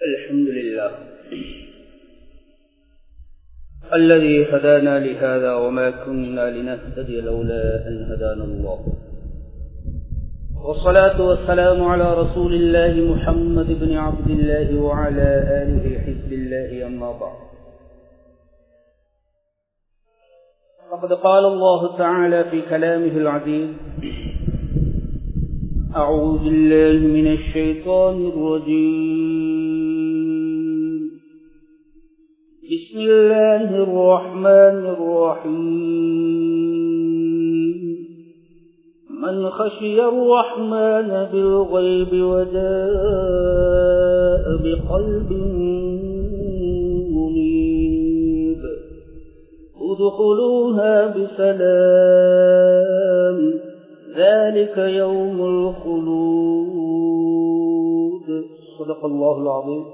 الحمد لله الذي هدانا لهذا وما كنا لنهتدي لولا أن هدانا الله والصلاة والسلام على رسول الله محمد بن عبد الله وعلى آله حزب الله أما بعد فقد قال الله تعالى في كلامه العزيز أعوذ بالله من الشيطان الرجيم بسم الله الرحمن الرحيم من خشي الرحمن بالغيب وجاء بقلب منيب ادخلوها بسلام ذلك يوم الخلود صدق الله العظيم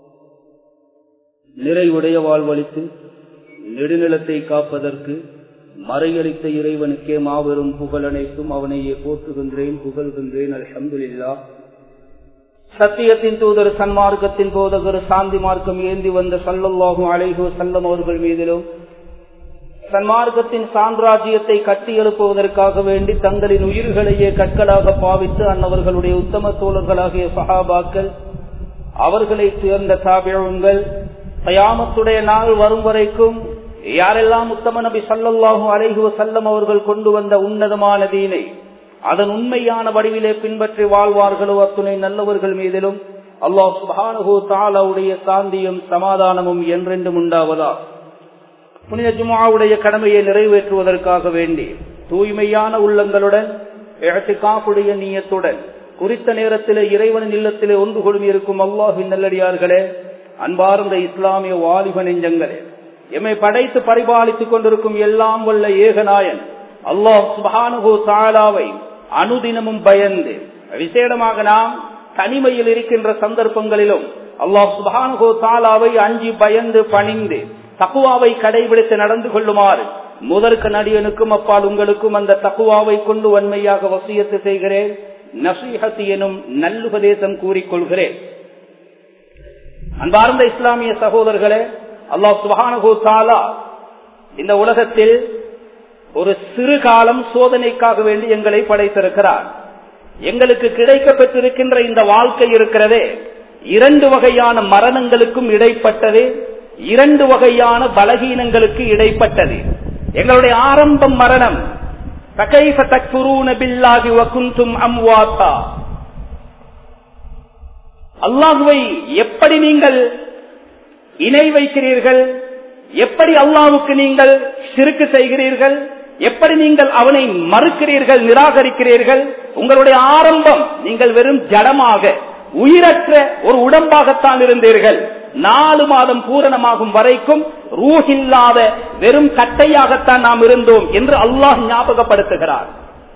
நிறைவுடைய வாழ்வழித்து நெடுநிலத்தை காப்பதற்கு மறையளித்த இறைவனுக்கே மாபெரும் புகழ் அனைத்தும் அவனையே போற்றுகின்றேன் புகழ்கின்றேன் அல்ஹம்துலில்லா சத்தியத்தின் தூதர் சன்மார்க்கத்தின் போதகர் சாந்தி மார்க்கம் ஏந்தி வந்த சல்லல்லாஹும் அலைஹோ செல்லம் அவர்கள் மீதிலும் சன்மார்க்கத்தின் சாம்ராஜ்யத்தை கட்டி எழுப்புவதற்காக வேண்டி தங்களின் உயிர்களையே கற்களாக பாவித்து அன்னவர்களுடைய உத்தம தோழர்களாகிய சஹாபாக்கள் அவர்களை சேர்ந்த தாபியங்கள் கயாமத்துடைய நாள் வரும் வரைக்கும் யாரெல்லாம் உத்தம நபி சல்லல்லாஹு அலைஹுவ செல்லம் அவர்கள் கொண்டு வந்த உன்னதமான தீனை அதன் உண்மையான வடிவிலே பின்பற்றி வாழ்வார்களோ அத்துணை நல்லவர்கள் மீதிலும் அல்லாஹ் சுபானுகோ தாலாவுடைய சாந்தியும் சமாதானமும் என்றென்றும் உண்டாவதா புனித ஜுமாவுடைய கடமையை நிறைவேற்றுவதற்காக வேண்டி தூய்மையான உள்ளங்களுடன் காப்புடைய நீயத்துடன் குறித்த நேரத்திலே இறைவனின் இல்லத்திலே ஒன்று கொள்வி இருக்கும் அல்லாஹின் நல்லடியார்களே அன்பார்ந்த இஸ்லாமிய வாலிப நெஞ்சங்களே எம்மை படைத்து பரிபாலித்துக் கொண்டிருக்கும் எல்லாம் வல்ல ஏகநாயன் அல்லாஹ் சுபானுகோ தாலாவை அனுதினமும் பயந்து விசேடமாக நாம் தனிமையில் இருக்கின்ற சந்தர்ப்பங்களிலும் அல்லாஹ் சுபானுகோ தாலாவை அஞ்சி பயந்து பணிந்து தக்குவாவை கடைபிடித்து நடந்து கொள்ளுமாறு முதற்கு நடிகனுக்கும் அப்பால் உங்களுக்கும் அந்த தக்குவாவை கொண்டு வன்மையாக வசியத்து செய்கிறேன் நசீஹத் எனும் நல்லுபதேசம் கூறிக்கொள்கிறேன் அன்பார்ந்த இஸ்லாமிய சகோதரர்களே அல்லாஹ் சுபானகோ தாலா இந்த உலகத்தில் ஒரு சிறு காலம் சோதனைக்காக வேண்டி எங்களை படைத்திருக்கிறார் எங்களுக்கு கிடைக்க பெற்றிருக்கின்ற இந்த வாழ்க்கை இருக்கிறதே இரண்டு வகையான மரணங்களுக்கும் இடைப்பட்டது இரண்டு வகையான பலகீனங்களுக்கு இடைப்பட்டது எங்களுடைய ஆரம்பம் மரணம் அல்லாஹுவை எப்படி நீங்கள் இணை வைக்கிறீர்கள் எப்படி அல்லாவுக்கு நீங்கள் சிறுக்கு செய்கிறீர்கள் எப்படி நீங்கள் அவனை மறுக்கிறீர்கள் நிராகரிக்கிறீர்கள் உங்களுடைய ஆரம்பம் நீங்கள் வெறும் ஜடமாக உயிரற்ற ஒரு உடம்பாகத்தான் இருந்தீர்கள் நாலு மாதம் பூரணமாகும் வரைக்கும் ரூஹில்லாத வெறும் கட்டையாகத்தான் நாம் இருந்தோம் என்று அல்லாஹ் ஞாபகப்படுத்துகிறார்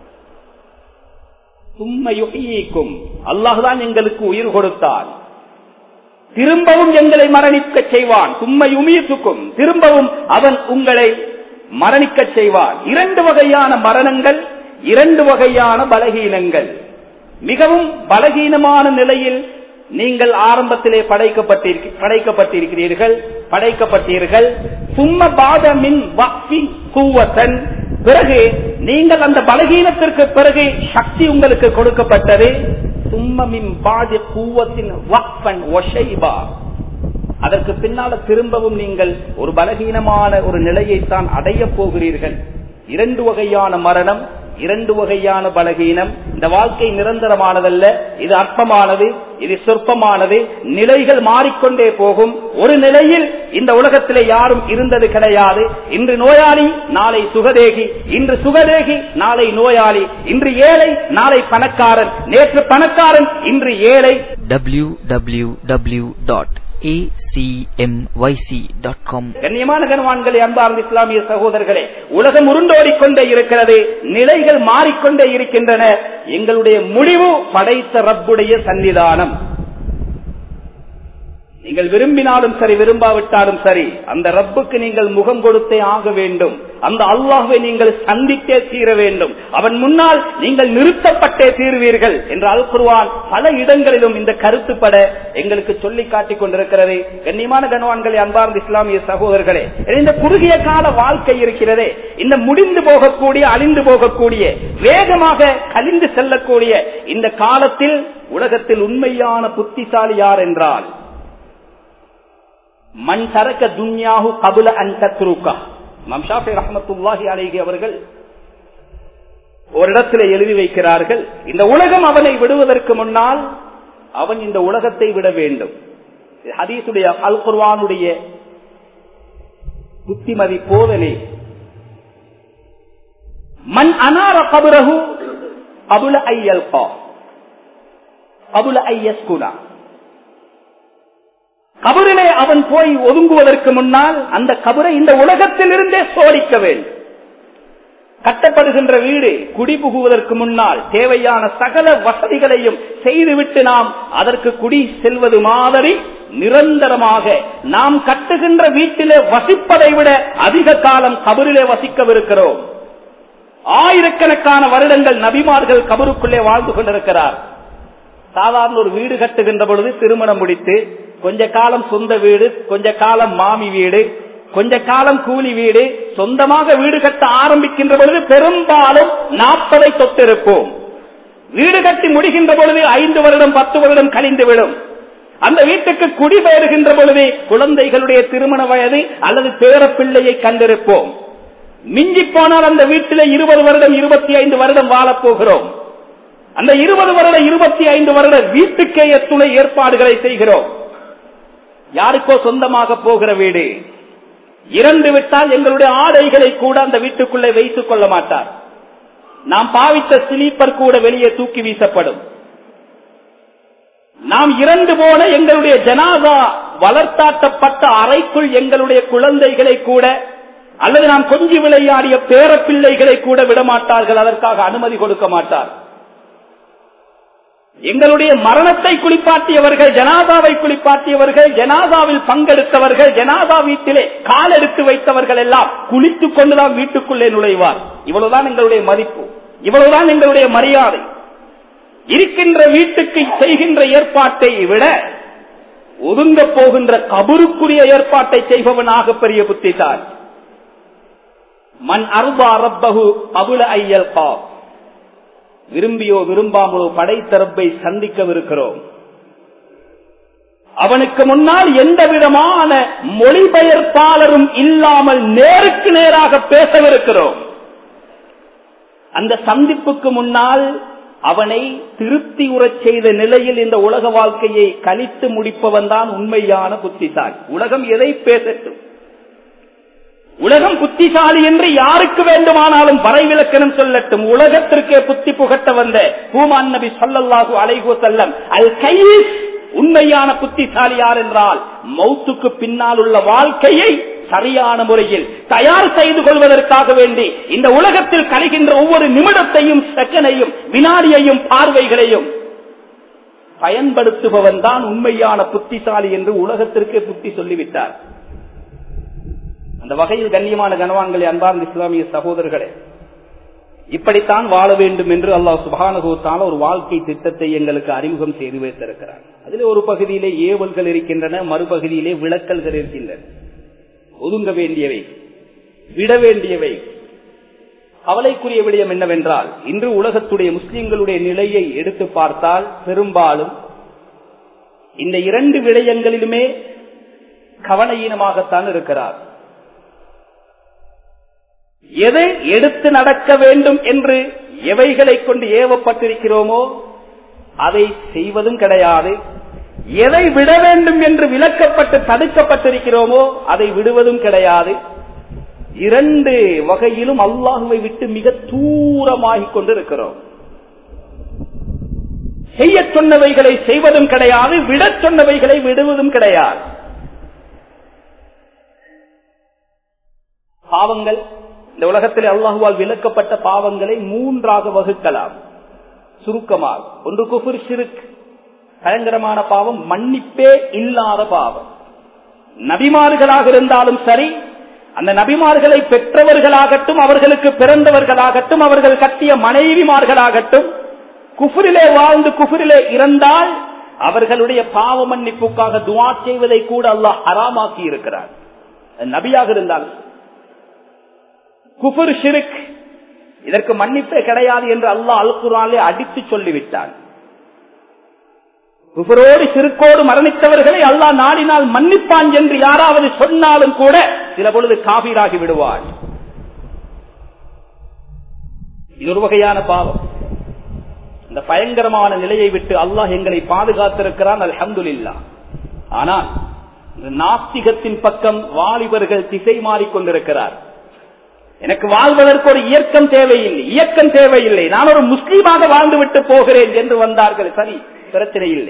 சும்மையும் அல்லாஹுதான் எங்களுக்கு உயிர் கொடுத்தார் திரும்பவும் எங்களை மரணிக்க செய்வான் சும்மையுமீத்துக்கும் திரும்பவும் அவன் உங்களை மரணிக்க செய்வான் இரண்டு வகையான மரணங்கள் இரண்டு வகையான பலகீனங்கள் மிகவும் பலகீனமான நிலையில் நீங்கள் ஆரம்பத்திலே படைக்கப்பட்டிருக்கிறீர்கள் படைக்கப்பட்டீர்கள் சும்ம பாதமின் கூவத்தன் பிறகு நீங்கள் அந்த பலகீனத்திற்கு பிறகு சக்தி உங்களுக்கு கொடுக்கப்பட்டது சும்மமின் பாதி கூவத்தின் வக்பன் ஒஷைபா அதற்கு பின்னால திரும்பவும் நீங்கள் ஒரு பலகீனமான ஒரு நிலையைத்தான் அடைய போகிறீர்கள் இரண்டு வகையான மரணம் இரண்டு வகையான பலகீனம் இந்த வாழ்க்கை நிரந்தரமானதல்ல இது அற்பமானது இது சொற்பமானது நிலைகள் மாறிக்கொண்டே போகும் ஒரு நிலையில் இந்த உலகத்திலே யாரும் இருந்தது கிடையாது இன்று நோயாளி நாளை சுகதேகி இன்று சுகதேகி நாளை நோயாளி இன்று ஏழை நாளை பணக்காரன் நேற்று பணக்காரன் இன்று ஏழை acmyc.com கண்ணியமான கனவான்களே அன்பார்ந்த இஸ்லாமிய சகோதரர்களே உலகம் உருண்டோடிக்கொண்டே இருக்கிறது நிலைகள் மாறிக்கொண்டே இருக்கின்றன எங்களுடைய முடிவு படைத்த ரப்புடைய சன்னிதானம் நீங்கள் விரும்பினாலும் சரி விரும்பாவிட்டாலும் சரி அந்த ரப்புக்கு நீங்கள் முகம் கொடுத்தே ஆக வேண்டும் அந்த அல்லாஹுவை நீங்கள் சந்தித்தே தீர வேண்டும் அவன் முன்னால் நீங்கள் நிறுத்தப்பட்டே தீர்வீர்கள் என்று அல் குர்வான் பல இடங்களிலும் இந்த கருத்துப்பட எங்களுக்கு சொல்லி காட்டிக் கொண்டிருக்கிறது கண்ணியமான கனவான்களே அன்பார்ந்த இஸ்லாமிய சகோதரர்களே இந்த குறுகிய கால வாழ்க்கை இருக்கிறதே இந்த முடிந்து போகக்கூடிய அழிந்து போகக்கூடிய வேகமாக கலிந்து செல்லக்கூடிய இந்த காலத்தில் உலகத்தில் உண்மையான புத்திசாலி யார் என்றால் மண் சரக்க துன்யாஹு கபுல அன்தத்ருக்கா மம்ஷாஃபி ரஹமத்துல்லாஹி அலைகி அவர்கள் ஒரு இடத்துல எழுதி வைக்கிறார்கள் இந்த உலகம் அவனை விடுவதற்கு முன்னால் அவன் இந்த உலகத்தை விட வேண்டும் ஹதீசுடைய அல் குர்வானுடைய புத்திமதி போதனை மண் அனார கபுரகு அபுல ஐயல் அபுல ஐயஸ்குனா கபரிலே அவன் போய் ஒதுங்குவதற்கு முன்னால் அந்த கபரை இந்த உலகத்திலிருந்தே சோடிக்க வேண்டும் கட்டப்படுகின்ற வீடு குடிபுகுவதற்கு முன்னால் தேவையான சகல வசதிகளையும் செய்துவிட்டு நாம் அதற்கு குடி செல்வது மாதிரி நிரந்தரமாக நாம் கட்டுகின்ற வீட்டிலே வசிப்பதை விட அதிக காலம் கபரிலே வசிக்கவிருக்கிறோம் ஆயிரக்கணக்கான வருடங்கள் நபிமார்கள் கபருக்குள்ளே வாழ்ந்து கொண்டிருக்கிறார் சாதாரண ஒரு வீடு கட்டுகின்ற பொழுது திருமணம் முடித்து கொஞ்ச காலம் சொந்த வீடு கொஞ்ச காலம் மாமி வீடு கொஞ்ச காலம் கூலி வீடு சொந்தமாக வீடு கட்ட ஆரம்பிக்கின்ற பொழுது பெரும்பாலும் நாற்பதை தொட்டிருப்போம் வீடு கட்டி முடிகின்ற பொழுது ஐந்து வருடம் பத்து வருடம் கழிந்துவிடும் அந்த வீட்டுக்கு குடிபெயர்கின்ற பொழுது குழந்தைகளுடைய திருமண வயது அல்லது பேரப்பிள்ளையை கண்டிருப்போம் மிஞ்சி போனால் அந்த வீட்டிலே இருபது வருடம் இருபத்தி ஐந்து வருடம் வாழப் போகிறோம் அந்த இருபது வருட இருபத்தி ஐந்து வருட வீட்டுக்கே எத்துணை ஏற்பாடுகளை செய்கிறோம் யாருக்கோ சொந்தமாக போகிற வீடு இறந்து விட்டால் எங்களுடைய ஆடைகளை கூட அந்த வீட்டுக்குள்ளே வைத்துக் கொள்ள மாட்டார் நாம் பாவித்த ஸ்லீப்பர் கூட வெளியே தூக்கி வீசப்படும் நாம் இறந்து போன எங்களுடைய ஜனாதா வளர்த்தாட்டப்பட்ட அறைக்குள் எங்களுடைய குழந்தைகளை கூட அல்லது நாம் கொஞ்சி விளையாடிய பேர பிள்ளைகளை கூட விடமாட்டார்கள் அதற்காக அனுமதி கொடுக்க மாட்டார் எங்களுடைய மரணத்தை குளிப்பாட்டியவர்கள் ஜனாதாவை குளிப்பாட்டியவர்கள் ஜனாதாவில் பங்கெடுத்தவர்கள் ஜனாதா வீட்டிலே கால் எடுத்து வைத்தவர்கள் எல்லாம் குளித்துக் கொண்டுதான் வீட்டுக்குள்ளே நுழைவார் இவ்வளவுதான் எங்களுடைய மதிப்பு இவ்வளவுதான் எங்களுடைய மரியாதை இருக்கின்ற வீட்டுக்கு செய்கின்ற ஏற்பாட்டை விட ஒதுங்க போகின்ற கபருக்குரிய ஏற்பாட்டை செய்பவனாக பெரிய புத்திசாலி மண் அருபா ரப்பகு அபுல ஐயல் கா விரும்பியோ விரும்பாமலோ படைத்தரப்பை சந்திக்கவிருக்கிறோம் அவனுக்கு முன்னால் எந்த விதமான மொழிபெயர்ப்பாளரும் இல்லாமல் நேருக்கு நேராக பேசவிருக்கிறோம் அந்த சந்திப்புக்கு முன்னால் அவனை திருப்தி உறச் செய்த நிலையில் இந்த உலக வாழ்க்கையை கழித்து முடிப்பவன் தான் உண்மையான புத்திசாலி உலகம் எதை பேசட்டும் உலகம் புத்திசாலி என்று யாருக்கு வேண்டுமானாலும் வரைவிலக்கணம் சொல்லட்டும் உலகத்திற்கே புத்தி புகட்ட வந்த பூமான் நபி சொல்லல்லாஹு அலைகோ செல்லம் அல் கைஸ் உண்மையான புத்திசாலி யார் என்றால் மௌத்துக்கு பின்னால் உள்ள வாழ்க்கையை சரியான முறையில் தயார் செய்து கொள்வதற்காக வேண்டி இந்த உலகத்தில் கழிகின்ற ஒவ்வொரு நிமிடத்தையும் செகனையும் வினாடியையும் பார்வைகளையும் பயன்படுத்துபவன் தான் உண்மையான புத்திசாலி என்று உலகத்திற்கே புத்தி சொல்லிவிட்டார் அந்த வகையில் கண்ணியமான கனவான்களே அன்பார்ந்த இஸ்லாமிய சகோதரர்களே இப்படித்தான் வாழ வேண்டும் என்று அல்லாஹ் சுபானுகத்தான ஒரு வாழ்க்கை திட்டத்தை எங்களுக்கு அறிமுகம் செய்து வைத்திருக்கிறார் அதில் ஒரு பகுதியிலே ஏவல்கள் இருக்கின்றன மறுபகுதியிலே விளக்கல்கள் இருக்கின்றன ஒதுங்க வேண்டியவை விட வேண்டியவை கவலைக்குரிய விடயம் என்னவென்றால் இன்று உலகத்துடைய முஸ்லிம்களுடைய நிலையை எடுத்து பார்த்தால் பெரும்பாலும் இந்த இரண்டு விடயங்களிலுமே கவனையீனமாகத்தான் இருக்கிறார் எதை எடுத்து நடக்க வேண்டும் என்று எவைகளை கொண்டு ஏவப்பட்டிருக்கிறோமோ அதை செய்வதும் கிடையாது எதை விட வேண்டும் என்று விளக்கப்பட்டு தடுக்கப்பட்டிருக்கிறோமோ அதை விடுவதும் கிடையாது இரண்டு வகையிலும் அல்லாஹுவை விட்டு மிக தூரமாகிக் கொண்டிருக்கிறோம் செய்ய சொன்னவைகளை செய்வதும் கிடையாது விட சொன்னவைகளை விடுவதும் கிடையாது பாவங்கள் இந்த உலகத்தில் அல்லாஹுவால் விளக்கப்பட்ட பாவங்களை மூன்றாக வகுக்கலாம் சுருக்கமாக ஒன்று குஃபுர் சிறுக் பயங்கரமான பாவம் மன்னிப்பே இல்லாத பாவம் நபிமார்களாக இருந்தாலும் சரி அந்த நபிமார்களை பெற்றவர்களாகட்டும் அவர்களுக்கு பிறந்தவர்களாகட்டும் அவர்கள் கட்டிய மனைவிமார்களாகட்டும் குஃபுரிலே வாழ்ந்து குஃபுரிலே இறந்தால் அவர்களுடைய பாவ மன்னிப்புக்காக துவா செய்வதை கூட அல்லாஹ் ஹராமாக்கி இருக்கிறார் நபியாக இருந்தால் குஃபுர் ஷிருக் இதற்கு மன்னிப்பே கிடையாது என்று அல்லாஹ் அல் குரானிலே அடித்து சொல்லிவிட்டான் குஃபரோடு சிறுக்கோடு மரணித்தவர்களை அல்லாஹ் நாடினால் மன்னிப்பான் என்று யாராவது சொன்னாலும் கூட சில பொழுது காபீராகி விடுவார் இது ஒரு வகையான பாவம் இந்த பயங்கரமான நிலையை விட்டு அல்லாஹ் எங்களை பாதுகாத்திருக்கிறான் அல்ஹம்துலில்லா ஆனால் இந்த நாஸ்திகத்தின் பக்கம் வாலிபர்கள் திசை மாறிக்கொண்டிருக்கிறார் எனக்கு வாழ்வதற்கு ஒரு இயக்கம் தேவையில்லை இயக்கம் தேவையில்லை நான் ஒரு முஸ்லீமாக வாழ்ந்துவிட்டு போகிறேன் என்று வந்தார்கள் சரி பிரச்சனை இல்லை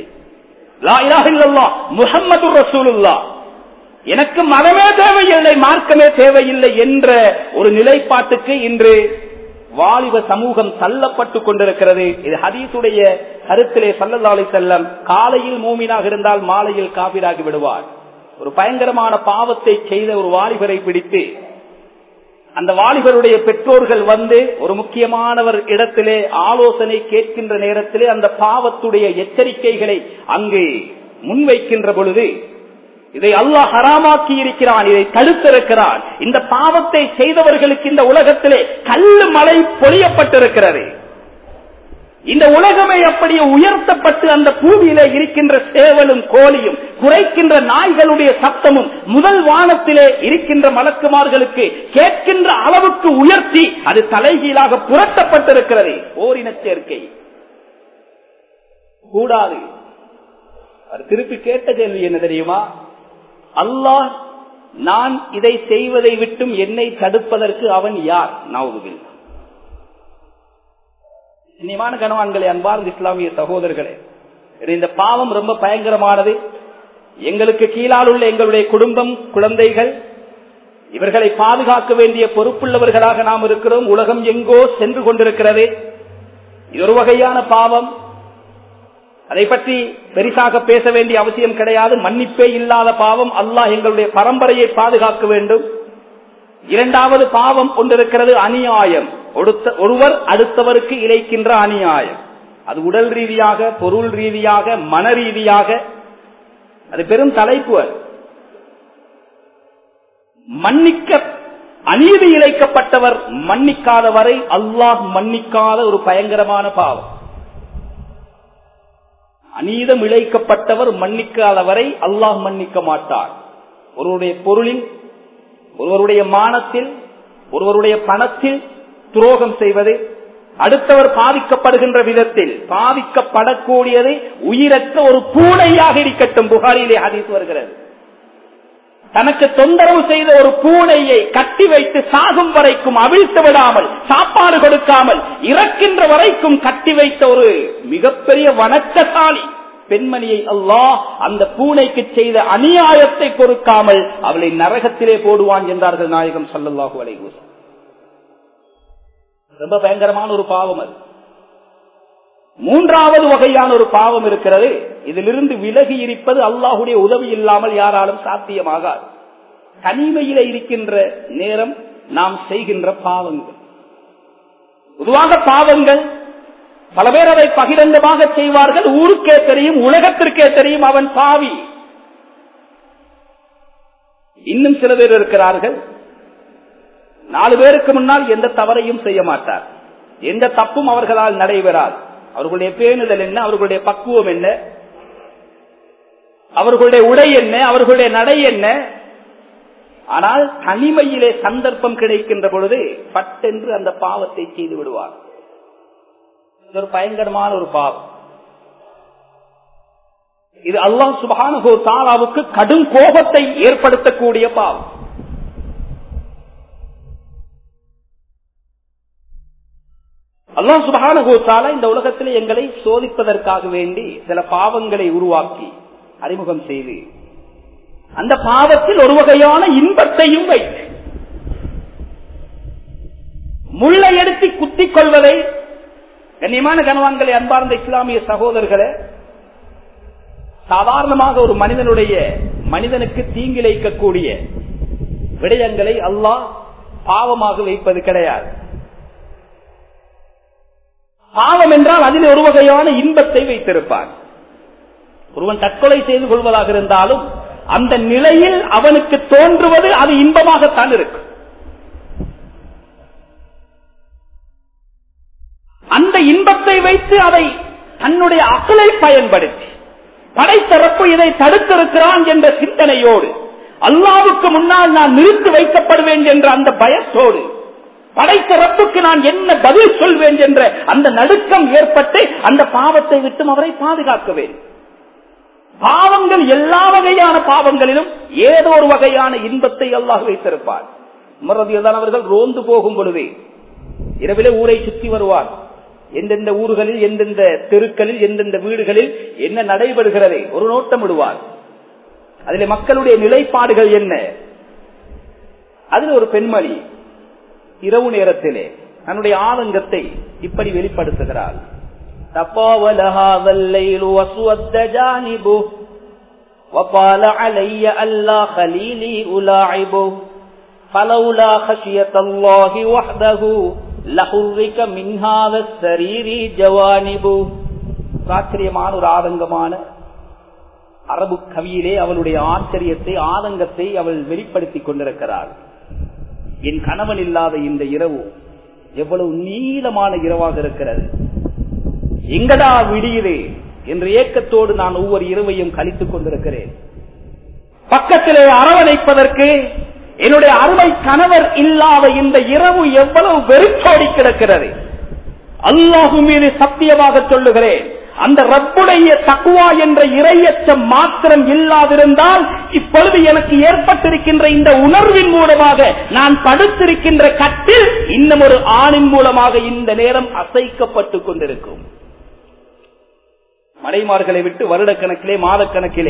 முகம்மது ரசூலுல்லா எனக்கு மதமே தேவையில்லை மார்க்கமே தேவையில்லை என்ற ஒரு நிலைப்பாட்டுக்கு இன்று வாலிப சமூகம் தள்ளப்பட்டு கொண்டிருக்கிறது இது ஹதீசுடைய கருத்திலே சல்லல்லாலை செல்லம் காலையில் மூமினாக இருந்தால் மாலையில் காபிராகி விடுவார் ஒரு பயங்கரமான பாவத்தை செய்த ஒரு வாலிபரை பிடித்து அந்த வாலிபருடைய பெற்றோர்கள் வந்து ஒரு முக்கியமானவர் இடத்திலே ஆலோசனை கேட்கின்ற நேரத்திலே அந்த பாவத்துடைய எச்சரிக்கைகளை அங்கு முன்வைக்கின்ற பொழுது இதை அல்லாஹ் ஹராமாக்கி இருக்கிறான் இதை தடுத்திருக்கிறான் இந்த பாவத்தை செய்தவர்களுக்கு இந்த உலகத்திலே கல்லு மலை பொழியப்பட்டிருக்கிறது இந்த உலகமே அப்படியே உயர்த்தப்பட்டு அந்த பூமியிலே இருக்கின்ற சேவலும் கோழியும் குறைக்கின்ற நாய்களுடைய சத்தமும் முதல் வானத்திலே இருக்கின்ற மலக்குமார்களுக்கு கேட்கின்ற அளவுக்கு உயர்த்தி அது தலைகீழாக புரட்டப்பட்டிருக்கிறது ஓரின சேர்க்கை கூடாது அது திருப்பி கேட்ட கேள்வி என்ன தெரியுமா அல்லாஹ் நான் இதை செய்வதை விட்டும் என்னை தடுப்பதற்கு அவன் யார் நவுதுவில் இனிமான கணவான்களே அன்பார்ந்த இஸ்லாமிய சகோதரர்களே இந்த பாவம் ரொம்ப பயங்கரமானது எங்களுக்கு கீழால் உள்ள எங்களுடைய குடும்பம் குழந்தைகள் இவர்களை பாதுகாக்க வேண்டிய பொறுப்புள்ளவர்களாக நாம் இருக்கிறோம் உலகம் எங்கோ சென்று கொண்டிருக்கிறது இது ஒரு வகையான பாவம் அதை பற்றி பெரிசாக பேச வேண்டிய அவசியம் கிடையாது மன்னிப்பே இல்லாத பாவம் அல்லாஹ் எங்களுடைய பரம்பரையை பாதுகாக்க வேண்டும் இரண்டாவது பாவம் கொண்டிருக்கிறது அநியாயம் ஒருவர் அடுத்தவருக்கு இழைக்கின்ற அநியாயம் அது உடல் ரீதியாக பொருள் ரீதியாக மன ரீதியாக அது பெரும் தலைப்பு மன்னிக்க அநீதி இழைக்கப்பட்டவர் மன்னிக்காத வரை அல்லாஹ் மன்னிக்காத ஒரு பயங்கரமான பாவம் அநீதம் இழைக்கப்பட்டவர் மன்னிக்காத வரை அல்லாஹ் மன்னிக்க மாட்டார் ஒருவருடைய பொருளில் ஒருவருடைய மானத்தில் ஒருவருடைய பணத்தில் துரோகம் செய்வது அடுத்தவர் பாதிக்கப்படுகின்ற விதத்தில் பாதிக்கப்படக்கூடியது உயிரற்ற ஒரு பூனையாக இருக்கட்டும் புகாரிலே ஹதீஸ் வருகிறது தனக்கு தொந்தரவு செய்த ஒரு பூனையை கட்டி வைத்து சாகும் வரைக்கும் அவிழ்த்து விடாமல் சாப்பாடு கொடுக்காமல் இறக்கின்ற வரைக்கும் கட்டி வைத்த ஒரு மிகப்பெரிய வணக்கசாலி பெண்மணியை அல்லாஹ் அந்த பூனைக்கு செய்த அநியாயத்தை பொறுக்காமல் அவளை நரகத்திலே போடுவான் என்றார்கள் நாயகம் சல்லல்லாஹு அலைவசம் ரொம்ப பயங்கரமான ஒரு பாவம் அது மூன்றாவது வகையான ஒரு பாவம் இருக்கிறது இதிலிருந்து விலகி இருப்பது அல்லாஹுடைய உதவி இல்லாமல் யாராலும் சாத்தியமாகாது தனிமையில இருக்கின்ற நேரம் நாம் செய்கின்ற பாவங்கள் பொதுவாக பாவங்கள் பல பேர் அதை பகிரங்கமாக செய்வார்கள் ஊருக்கே தெரியும் உலகத்திற்கே தெரியும் அவன் பாவி இன்னும் சில பேர் இருக்கிறார்கள் நாலு பேருக்கு முன்னால் எந்த தவறையும் செய்ய மாட்டார் எந்த தப்பும் அவர்களால் நடைபெறாது அவர்களுடைய பேணுதல் என்ன அவர்களுடைய பக்குவம் என்ன அவர்களுடைய உடை என்ன அவர்களுடைய நடை என்ன ஆனால் தனிமையிலே சந்தர்ப்பம் கிடைக்கின்ற பொழுது பட்டென்று அந்த பாவத்தை செய்து விடுவார் இது ஒரு பயங்கரமான ஒரு பாவம் இது அல்லாஹ் சுபானு தாலாவுக்கு கடும் கோபத்தை ஏற்படுத்தக்கூடிய பாவம் அல்லாஹ் சுபானுகோத்தால இந்த உலகத்தில் எங்களை சோதிப்பதற்காக வேண்டி சில பாவங்களை உருவாக்கி அறிமுகம் செய்து அந்த பாவத்தில் ஒரு வகையான இன்பத்தையும் வைத்து முள்ளை எடுத்து குத்திக் கொள்வதை கண்ணியமான கனவான்களை அன்பார்ந்த இஸ்லாமிய சகோதரர்களை சாதாரணமாக ஒரு மனிதனுடைய மனிதனுக்கு தீங்கிழைக்கக்கூடிய விடயங்களை அல்லாஹ் பாவமாக வைப்பது கிடையாது பாவம் என்றால் அதில் ஒரு வகையான இன்பத்தை வைத்திருப்பான் ஒருவன் தற்கொலை செய்து கொள்வதாக இருந்தாலும் அந்த நிலையில் அவனுக்கு தோன்றுவது அது இன்பமாகத்தான் இருக்கும் அந்த இன்பத்தை வைத்து அதை தன்னுடைய அகலை பயன்படுத்தி படைத்தரப்பு இதை தடுத்திருக்கிறான் என்ற சிந்தனையோடு அல்லாவுக்கு முன்னால் நான் நிறுத்தி வைக்கப்படுவேன் என்ற அந்த பயத்தோடு படைத்தரப்புக்கு நான் என்ன பதில் சொல்வேன் என்ற அந்த நடுக்கம் ஏற்பட்டு அந்த பாவத்தை விட்டும் அவரை பாதுகாக்க வேண்டும் பாவங்கள் எல்லா வகையான பாவங்களிலும் ஏதோ ஒரு வகையான இன்பத்தை அல்லாஹ் வைத்திருப்பார் உமரதியதான் அவர்கள் ரோந்து போகும் பொழுதே இரவிலே ஊரை சுற்றி வருவார் எந்தெந்த ஊர்களில் எந்தெந்த தெருக்களில் எந்தெந்த வீடுகளில் என்ன நடைபெறுகிறதே ஒரு நோட்டம் விடுவார் அதில் மக்களுடைய நிலைப்பாடுகள் என்ன அதில் ஒரு பெண்மணி இரவு நேரத்திலே தன்னுடைய ஆதங்கத்தை இப்படி வெளிப்படுத்துகிறார் تطاول هذا الليل وسود جانبه وقال علي ألا خليلي ألاعبه فلولا خشية الله وحده لحرك من هذا السرير جوانبه ஆச்சரியமான ஒரு ஆதங்கமான அரபு கவியிலே அவளுடைய ஆச்சரியத்தை ஆதங்கத்தை அவள் வெளிப்படுத்திக் கொண்டிருக்கிறாள் என் கணவன் இல்லாத இந்த இரவு எவ்வளவு நீளமான இரவாக இருக்கிறது எங்கடா விடியுது என்ற ஏக்கத்தோடு நான் ஒவ்வொரு இரவையும் கழித்துக் கொண்டிருக்கிறேன் பக்கத்திலே அரவணைப்பதற்கு என்னுடைய அருமை கணவர் இல்லாத இந்த இரவு எவ்வளவு வெறுச்சோடி கிடக்கிறது அல்லாஹு மீது சத்தியமாக சொல்லுகிறேன் அந்த ரப்புடைய தக்குவா என்ற இரையச்சம் மாத்திரம் இல்லாதிருந்தால் இப்பொழுது எனக்கு ஏற்பட்டிருக்கின்ற இந்த உணர்வின் மூலமாக நான் படுத்திருக்கின்ற கட்டில் இன்னும் ஒரு ஆணின் மூலமாக இந்த நேரம் அசைக்கப்பட்டுக் கொண்டிருக்கும் மனைமார்களை விட்டு வருடக்கணக்கிலே மாதக்கணக்கிலே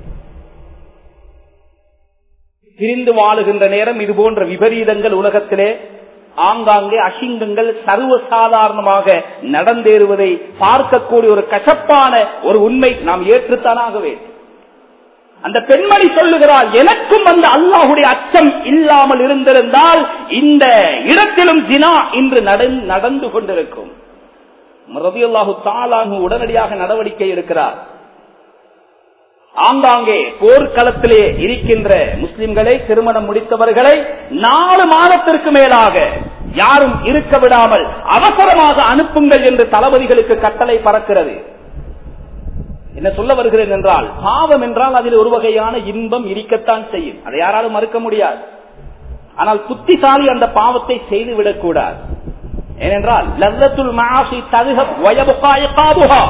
பிரிந்து வாழுகின்ற நேரம் இது போன்ற விபரீதங்கள் உலகத்திலே ஆங்காங்கே அசிங்கங்கள் சர்வசாதாரணமாக நடந்தேறுவதை பார்க்கக்கூடிய ஒரு கசப்பான ஒரு உண்மை நாம் ஏற்றுத்தானாக வேண்டும் அந்த பெண்மணி சொல்லுகிறார் எனக்கும் அந்த அல்லாஹுடைய அச்சம் இல்லாமல் இருந்திருந்தால் இந்த இடத்திலும் ஜினா இன்று நடந்து கொண்டிருக்கும் ரதியுல்லாஹு தாலாங்கு உடனடியாக நடவடிக்கை எடுக்கிறார் ஆங்காங்கே போர்க்களத்திலே இருக்கின்ற முஸ்லிம்களை திருமணம் முடித்தவர்களை நாலு மாதத்திற்கு மேலாக யாரும் இருக்க விடாமல் அவசரமாக அனுப்புங்கள் என்று தளபதிகளுக்கு கட்டளை பறக்கிறது என்ன சொல்ல வருகிறேன் என்றால் பாவம் என்றால் அதில் ஒரு வகையான இன்பம் இருக்கத்தான் செய்யும் அதை யாராலும் மறுக்க முடியாது ஆனால் புத்திசாலி அந்த பாவத்தை செய்துவிடக் கூடாது ஏனென்றால் லல்லத்துல் மாசி தகுக வயபுகாய காபுகா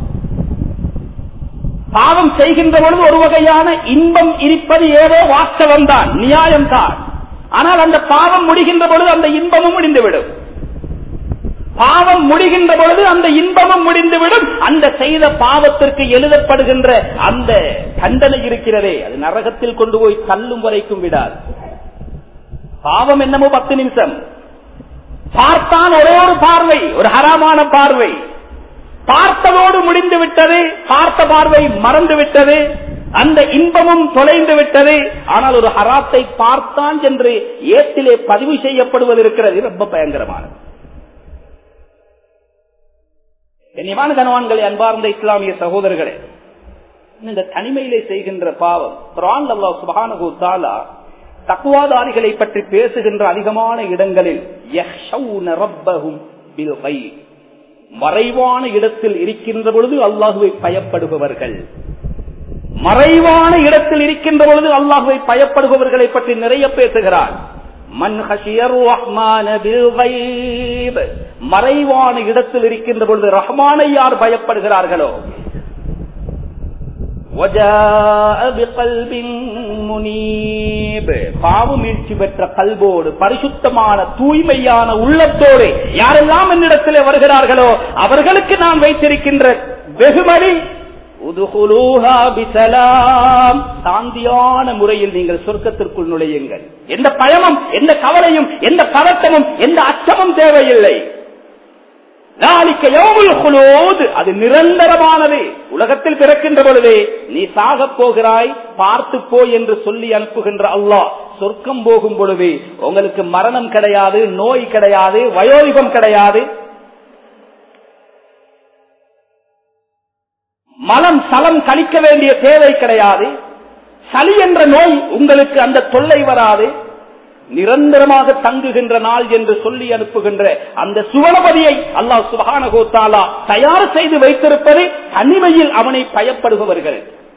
பாவம் செய்கின்ற பொழுது ஒரு வகையான இன்பம் இருப்பது ஏதோ வாஸ்தவம் தான் நியாயம்தான் ஆனால் அந்த பாவம் முடிகின்ற பொழுது அந்த இன்பமும் முடிந்துவிடும் பாவம் முடிகின்ற பொழுது அந்த இன்பமும் முடிந்துவிடும் அந்த செய்த பாவத்திற்கு எழுதப்படுகின்ற அந்த தண்டனை இருக்கிறதே அது நரகத்தில் கொண்டு போய் தள்ளும் வரைக்கும் விடாது பாவம் என்னமோ பத்து நிமிஷம் பார்த்தான் ஒரே ஒரு பார்வை ஒரு ஹராமான பார்வை பார்த்ததோடு முடிந்து விட்டது பார்த்த பார்வை மறந்து விட்டது அந்த இன்பமும் தொலைந்து விட்டது ஆனால் ஒரு ஹராத்தை பார்த்தான் என்று ஏத்திலே பதிவு செய்யப்படுவது இருக்கிறது ரொம்ப பயங்கரமானது கண்ணியமான கனவான்களை அன்பார்ந்த இஸ்லாமிய சகோதரர்களே இந்த தனிமையிலே செய்கின்ற பாவம் குரான் அல்லாஹ் சுபானகு தாலா தக்குவாதாரிகளை பற்றி பேசுகின்ற அதிகமான இடங்களில் மறைவான இடத்தில் இருக்கின்ற பொழுது அல்லாஹுவை பயப்படுபவர்கள் மறைவான இடத்தில் இருக்கின்ற பொழுது அல்லாஹுவை பயப்படுபவர்களை பற்றி நிறைய பேசுகிறார் மறைவான இடத்தில் இருக்கின்ற பொழுது ரஹ்மானை யார் பயப்படுகிறார்களோ பாவமீழ்ச்சி பெற்ற கல்வோடு பரிசுத்தமான தூய்மையான உள்ளத்தோடு யாரெல்லாம் என்னிடத்தில் வருகிறார்களோ அவர்களுக்கு நான் வைத்திருக்கின்ற வெகுமதி சாந்தியான முறையில் நீங்கள் சொர்க்கத்திற்குள் நுழையுங்கள் எந்த பயமும் எந்த கவலையும் எந்த பதட்டமும் எந்த அச்சமும் தேவையில்லை அது நிரந்தரமானது உலகத்தில் பிறக்கின்ற பொழுதே நீ சாக போகிறாய் பார்த்து போ என்று சொல்லி அனுப்புகின்ற அல்லாஹ் சொர்க்கம் போகும் பொழுது உங்களுக்கு மரணம் கிடையாது நோய் கிடையாது வயோதிபம் கிடையாது மலம் சலம் கழிக்க வேண்டிய தேவை கிடையாது சளி என்ற நோய் உங்களுக்கு அந்த தொல்லை வராது நிரந்தரமாக தங்குகின்ற நாள் என்று சொல்லி அனுப்புகின்ற அந்த சுவனபதியை அல்லாஹ் சுபானகோத்தாலா தயார் செய்து வைத்திருப்பது தனிமையில் அவனை பயப்படுபவர்கள்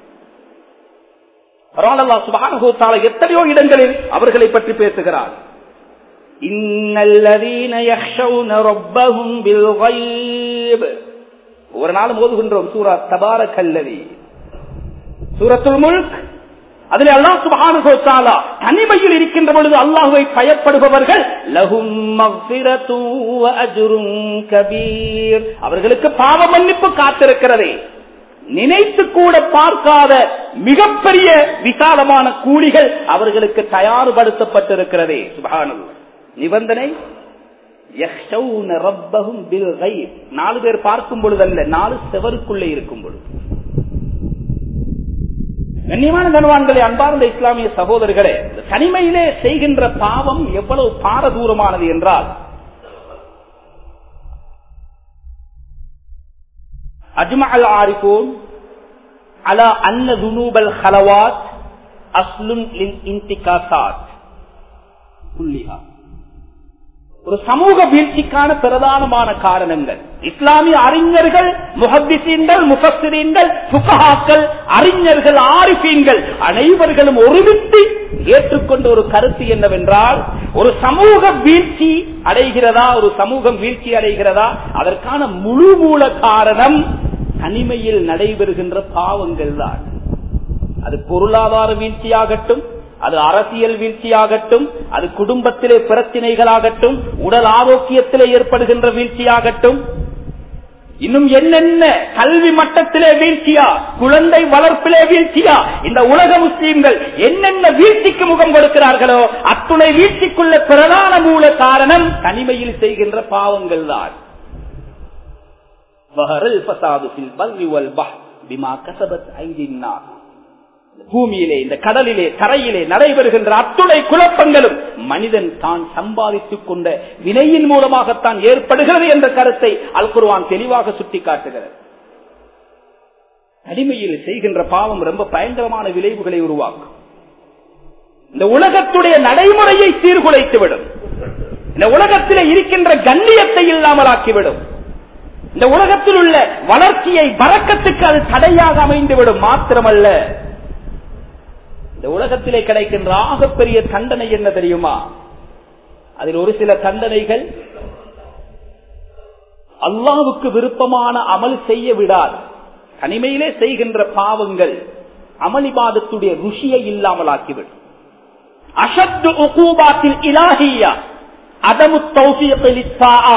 அல்லா சுபானகோத்தாலா எத்தனையோ இடங்களில் அவர்களை பற்றி பேசுகிறார் இன்னல்லதீன யக்ஷௌன ரப்பஹும் பில் கைப் ஒரு நாள் ஓதுகின்றோம் சூரா தபார கல்லவி சூரத்துல் முல்க் அதில் அல்லாஹ் சுபானுகோத்தாலா தனிமையில் இருக்கின்ற பொழுது அல்லாஹுவை பயப்படுபவர்கள் லகும் கபீர் அவர்களுக்கு பாவ மன்னிப்பு காத்திருக்கிறதே நினைத்து கூட பார்க்காத மிகப்பெரிய விசாலமான கூலிகள் அவர்களுக்கு தயார்படுத்தப்பட்டிருக்கிறதே சுபானு நிபந்தனை நாலு பேர் பார்க்கும் பொழுது அல்ல நாலு செவருக்குள்ளே இருக்கும் பொழுது கண்ணியமான கனவான்களே அன்பார்ந்த இஸ்லாமிய சகோதரர்களே தனிமையிலே செய்கின்ற பாவம் எவ்வளவு பாரதூரமானது என்றால் அஜ்மா அல் ஆரிஃபோன் அலா அன்ன துனூபல் ஹலவாத் அஸ்லுன் இன்டிகாசாத் புள்ளிஹா ஒரு சமூக வீழ்ச்சிக்கான பிரதானமான காரணங்கள் இஸ்லாமிய அறிஞர்கள் முஹத்திசீன்கள் முஃபஸ்ரீன்கள் புகஹாக்கள் அறிஞர்கள் ஆரிஃபீன்கள் அனைவர்களும் ஒருமித்து ஏற்றுக்கொண்ட ஒரு கருத்து என்னவென்றால் ஒரு சமூக வீழ்ச்சி அடைகிறதா ஒரு சமூகம் வீழ்ச்சி அடைகிறதா அதற்கான முழு மூல காரணம் தனிமையில் நடைபெறுகின்ற பாவங்கள் தான் அது பொருளாதார வீழ்ச்சியாகட்டும் அது அரசியல் வீழ்ச்சியாகட்டும் அது குடும்பத்திலே பிரச்சனைகளாகட்டும் உடல் ஆரோக்கியத்திலே ஏற்படுகின்ற வீழ்ச்சியாகட்டும் இன்னும் என்னென்ன கல்வி மட்டத்திலே வீழ்ச்சியா குழந்தை வளர்ப்பிலே வீழ்ச்சியா இந்த உலக முஸ்லீம்கள் என்னென்ன வீழ்ச்சிக்கு முகம் கொடுக்கிறார்களோ அத்துணை வீழ்ச்சிக்குள்ள பிரதான மூல காரணம் தனிமையில் செய்கின்ற பாவங்கள் தான் பூமியிலே இந்த கடலிலே தரையிலே நடைபெறுகின்ற அத்துணை குழப்பங்களும் மனிதன் தான் சம்பாதித்துக் கொண்ட வினையின் மூலமாகத்தான் ஏற்படுகிறது என்ற கருத்தை அல் குர்வான் தெளிவாக சுட்டிக்காட்டுகிறது தனிமையில் செய்கின்ற பாவம் ரொம்ப பயங்கரமான விளைவுகளை உருவாக்கும் இந்த உலகத்துடைய நடைமுறையை சீர்குலைத்துவிடும் இந்த உலகத்திலே இருக்கின்ற கண்ணியத்தை இல்லாமலாக்கிவிடும் இந்த உலகத்தில் உள்ள வளர்ச்சியை வரக்கத்துக்கு அது தடையாக அமைந்துவிடும் மாத்திரமல்ல இந்த உலகத்திலே கிடைக்கின்ற ஆகப்பெரிய தண்டனை என்ன தெரியுமா அதில் ஒரு சில தண்டனைகள் அல்லாவுக்கு விருப்பமான அமல் செய்ய விடாது தனிமையிலே செய்கின்ற பாவங்கள் அமளிபாதத்துடைய ருஷியை இல்லாமல் ஆக்கிவிடும் அசத்து உகூபாத்தில் இலாகியா அதமு தௌசியத்தில்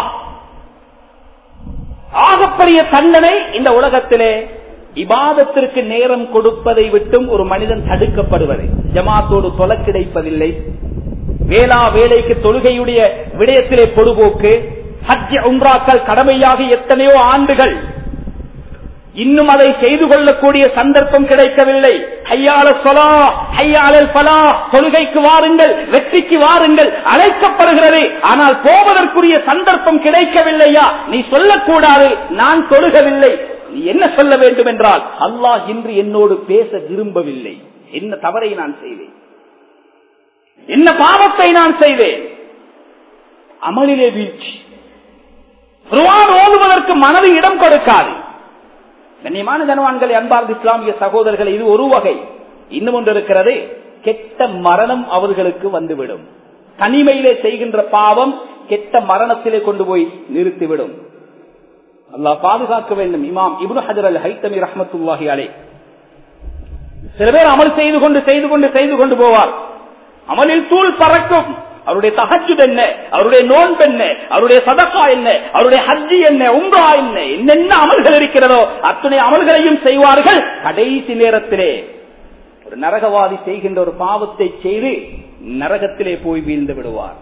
ஆகப்பெரிய தண்டனை இந்த உலகத்திலே இபாதத்திற்கு நேரம் கொடுப்பதை விட்டும் ஒரு மனிதன் தடுக்கப்படுவது ஜமாத்தோடு தொலை கிடைப்பதில்லை வேளா வேலைக்கு தொழுகையுடைய விடயத்திலே பொதுபோக்கு ஹஜ் உம்ராக்கள் கடமையாக எத்தனையோ ஆண்டுகள் இன்னும் அதை செய்து கொள்ளக்கூடிய சந்தர்ப்பம் கிடைக்கவில்லை ஐயாள சொலா ஐயாளல் பலா தொழுகைக்கு வாருங்கள் வெற்றிக்கு வாருங்கள் அழைக்கப்படுகிறது ஆனால் போவதற்குரிய சந்தர்ப்பம் கிடைக்கவில்லையா நீ சொல்லக்கூடாது நான் தொழுகவில்லை நீ என்ன சொல்ல வேண்டும் என்றால் அல்லாஹ் இன்று என்னோடு பேச விரும்பவில்லை என்ன தவறை நான் செய்தேன் என்ன பாவத்தை நான் செய்தேன் அமலிலே வீழ்ச்சி குர்ஆன் ஓதுவதற்கு மனது இடம் கொடுக்காது கண்ணியமான ஜனவான்களை அன்பார்ந்த இஸ்லாமிய சகோதரர்கள் இது ஒரு வகை இன்னும் ஒன்று இருக்கிறது கெட்ட மரணம் அவர்களுக்கு வந்துவிடும் தனிமையிலே செய்கின்ற பாவம் கெட்ட மரணத்திலே கொண்டு போய் நிறுத்திவிடும் அல்லாஹ் பாதுகாக்க வேண்டும் இமாம் இப்னு ஹஜர் அல் ஹைத்தமி ரஹமத்துல்லாஹி அலை சில பேர் அமல் செய்து கொண்டு செய்து கொண்டு செய்து கொண்டு போவார் அமலில் தூள் பறக்கும் அவருடைய தகச்சுது என்ன அவருடைய நோன்பு என்ன அவருடைய சதக்கா என்ன அவருடைய ஹஜ்ஜி என்ன உங்கா என்ன என்னென்ன அமல்கள் இருக்கிறதோ அத்தனை அமல்களையும் செய்வார்கள் கடைசி நேரத்திலே ஒரு நரகவாதி செய்கின்ற ஒரு பாவத்தை செய்து நரகத்திலே போய் வீழ்ந்து விடுவார்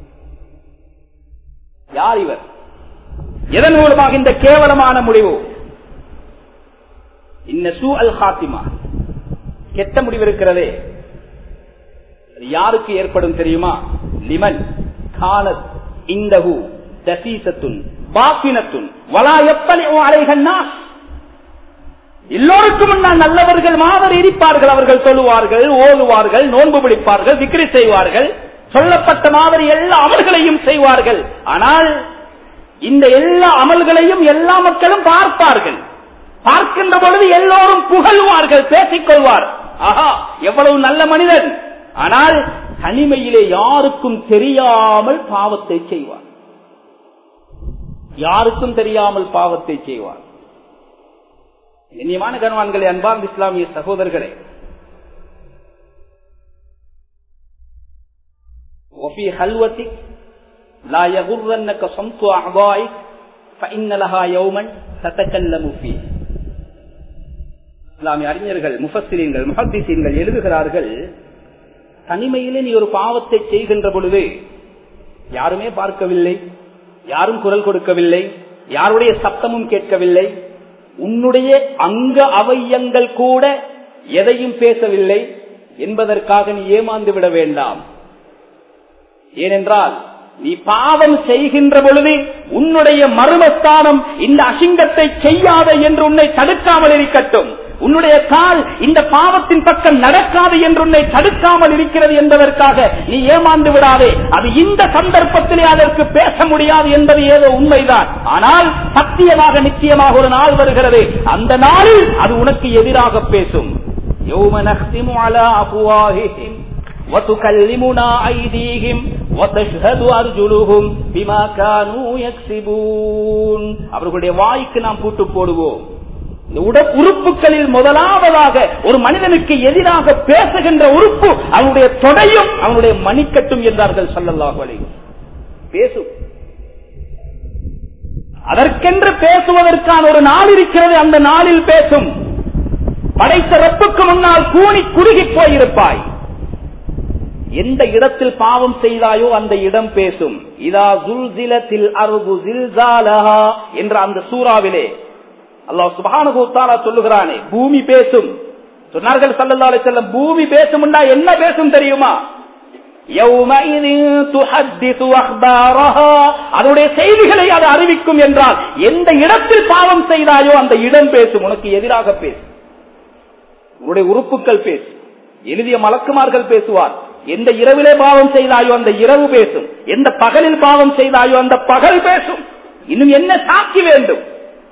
யார் இவர் எதன் மூலமாக இந்த கேவலமான முடிவு இன்ன சூ அல் ஹாத்திமா கெட்ட முடிவு இருக்கிறதே யாருக்கு ஏற்படும் தெரியுமா லிமன் கானத் இந்தகு தசீசத்துன் பாக்கினத்துன் வலா எப்பலி அலைகண்ணா எல்லோருக்கும் முன்னால் நல்லவர்கள் மாதிரி இருப்பார்கள் அவர்கள் சொல்லுவார்கள் ஓதுவார்கள் நோன்பு பிடிப்பார்கள் விக்ரி செய்வார்கள் சொல்லப்பட்ட மாதிரி எல்லா அமல்களையும் செய்வார்கள் ஆனால் இந்த எல்லா அமல்களையும் எல்லா மக்களும் பார்ப்பார்கள் பார்க்கின்ற பொழுது எல்லோரும் புகழ்வார்கள் பேசிக் கொள்வார் ஆஹா எவ்வளவு நல்ல மனிதன் ஆனால் தனிமையிலே யாருக்கும் தெரியாமல் பாவத்தை செய்வார் யாருக்கும் தெரியாமல் பாவத்தை செய்வார் கண்ணியமான கனவான்களே அன்பார்ந்த இஸ்லாமிய சகோதரர்களே وفي خلوتك لا يغرنك صمت أعضائك فإن لها يوما تتكلم فيه இஸ்லாமிய அறிஞர்கள் முஃபஸ்ஸிரீன்கள் முஹத்திசீன்கள் எழுதுகிறார்கள் தனிமையிலே நீ ஒரு பாவத்தை செய்கின்ற பொழுது யாருமே பார்க்கவில்லை யாரும் குரல் கொடுக்கவில்லை யாருடைய சப்தமும் கேட்கவில்லை உன்னுடைய அங்க அவயங்கள் கூட எதையும் பேசவில்லை என்பதற்காக நீ ஏமாந்து விட வேண்டாம் ஏனென்றால் நீ பாவம் செய்கின்ற பொழுது உன்னுடைய மர்மஸ்தானம் இந்த அசிங்கத்தை செய்யாத என்று உன்னை தடுக்காமல் இருக்கட்டும் உன்னுடைய கால் இந்த பாவத்தின் பக்கம் நடக்காது என்று உன்னை தடுக்காமல் இருக்கிறது என்பதற்காக நீ ஏமாந்து விடாதே அது இந்த சந்தர்ப்பத்திலே அதற்கு பேச முடியாது என்பது ஏதோ உண்மைதான் ஆனால் சத்தியமாக நிச்சயமாக ஒரு நாள் வருகிறது அந்த நாளில் அது உனக்கு எதிராக பேசும் يوم نختم على أفواههم وتكلمنا أيديهم وتشهد أرجلهم بما كانوا يكسبون அவர்களுடைய வாய்க்கு நாம் பூட்டு போடுவோம் இந்த உட உறுப்புகளில் முதலாவதாக ஒரு மனிதனுக்கு எதிராக பேசுகின்ற உறுப்பு அவனுடைய தொடையும் அவனுடைய மணிக்கட்டும் என்றார்கள் சல்லல்லாஹு அலைஹி பேசும் அதற்கென்று பேசுவதற்கான ஒரு நாள் இருக்கிறது அந்த நாளில் பேசும் படைத்த ரப்புக்கு முன்னால் கூணி குறுகி போயிருப்பாய் எந்த இடத்தில் பாவம் செய்தாயோ அந்த இடம் பேசும் இதா ஜுல்சிலத்தில் அருகு ஜில்சாலஹா என்ற அந்த சூறாவிலே அல்லாஹ் சுபானுகூத்தாலா சொல்லுகிறானே பூமி பேசும் சொன்னார்கள் சல்லல்லா அலைஹி வஸல்லம் பூமி பேசும்டா என்ன பேசும் தெரியுமா يَوْمَئِذٍ تُحَدِّثُ أَخْبَارَهَا அதனுடைய செய்திகளை அது அறிவிக்கும் என்றால் எந்த இடத்தில் பாவம் செய்தாயோ அந்த இடம் பேசும் உனக்கு எதிராக பேசும் உன்னுடைய உறுப்புகள் பேசும் எழுதிய மலக்குமார்கள் பேசுவார் எந்த இரவிலே பாவம் செய்தாயோ அந்த இரவு பேசும் எந்த பகலில் பாவம் செய்தாயோ அந்த பகல் பேசும் இன்னும் என்ன சாட்சி வேண்டும்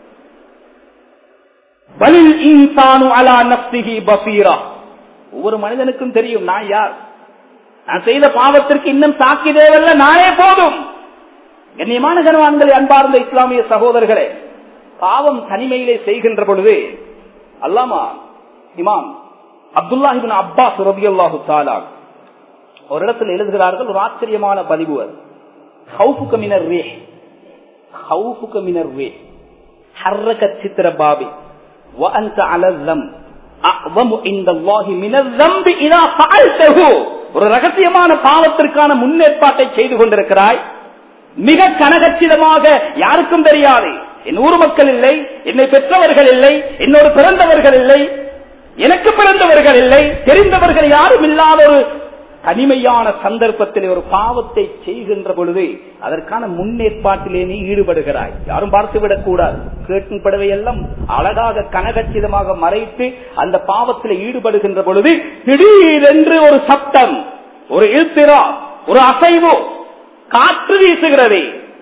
பலில் இன்சானு அலா நப்சிஹி பசீரா ஒவ்வொரு மனிதனுக்கும் தெரியும் நான் யார் நான் செய்த பாவத்திற்கு இன்னும் சாக்கி தேவையில்ல நானே போதும் கண்ணியமான கனவான்களை அன்பார்ந்த இஸ்லாமிய சகோதரர்களே பாவம் தனிமையிலே செய்கின்ற பொழுது அல்லாமா இமாம் அப்துல்லாஹிபின் அப்பாஸ் ரபி அல்லாஹு தாலா ஒரு இடத்தில் எழுதுகிறார்கள் ஒரு ஆச்சரியமான பதிவு அது ஹவுஃபுக மினர் ரே ஹவுஃபுக மினர் ரே ஹர்ரக சித்திர பாபி وأنت على الذنب أعظم عند الله من الذنب إذا فعلته ஒரு ரகசியமான பாவத்திற்கான முன்னேற்பாட்டை செய்து கொண்டிருக்கிறாய் மிக கனகச்சிதமாக யாருக்கும் தெரியாது என் ஊர் மக்கள் இல்லை என்னை பெற்றவர்கள் இல்லை என்னோடு பிறந்தவர்கள் இல்லை எனக்கு பிறந்தவர்கள் இல்லை தெரிந்தவர்கள் யாரும் இல்லாத ஒரு தனிமையான சந்தர்ப்பத்தில் ஒரு பாவத்தை செய்கின்ற பொழுது அதற்கான முன்னேற்பாட்டிலே நீ ஈடுபடுகிறாய் யாரும் பார்த்துவிடக் கூடாது கேட்கும் படவையெல்லாம் அழகாக கனகச்சிதமாக மறைத்து அந்த பாவத்தில் ஈடுபடுகின்ற பொழுது திடீரென்று ஒரு சப்தம் ஒரு இழ்த்திரா ஒரு அசைவு காற்று வீசுகிறது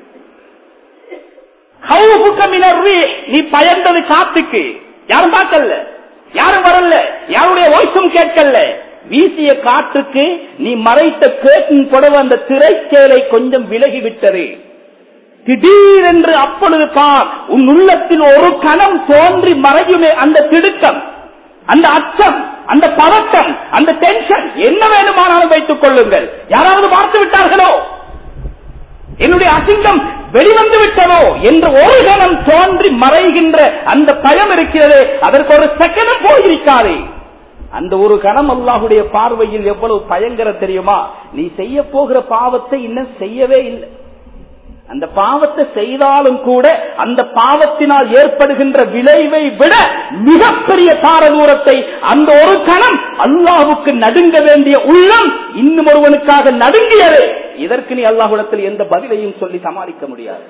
நீ பயந்தது காத்துக்கு யாரும் பார்க்கல யாரும் வரல யாருடைய வாய்ஸும் கேட்கல வீசிய காற்றுக்கு நீ மறைத்த கேட்டின் புடவை அந்த திரைச்சேலை கொஞ்சம் விலகிவிட்டது திடீரென்று அப்பொழுது பார் உன் உள்ளத்தில் ஒரு கணம் தோன்றி மறையுமே அந்த திடுக்கம் அந்த அச்சம் அந்த பதட்டம் அந்த டென்ஷன் என்ன வேணுமானாலும் வைத்துக் கொள்ளுங்கள் யாராவது பார்த்து விட்டார்களோ என்னுடைய அசிங்கம் வெளிவந்து விட்டதோ என்று ஒரு கணம் தோன்றி மறைகின்ற அந்த பயம் இருக்கிறது அதற்கு ஒரு செகண்டும் போயிருக்காதே அந்த ஒரு கணம் அல்லாஹுடைய பார்வையில் எவ்வளவு பயங்கர தெரியுமா நீ செய்ய போகிற பாவத்தை இன்னும் செய்யவே இல்லை அந்த பாவத்தை செய்தாலும் கூட அந்த பாவத்தினால் ஏற்படுகின்ற விளைவை விட மிகப்பெரிய தாரதூரத்தை அந்த ஒரு கணம் அல்லாஹுக்கு நடுங்க வேண்டிய உள்ளம் இன்னும் ஒருவனுக்காக நடுங்கியது இதற்கு நீ அல்லாஹுடத்தில் எந்த பதிலையும் சொல்லி சமாளிக்க முடியாது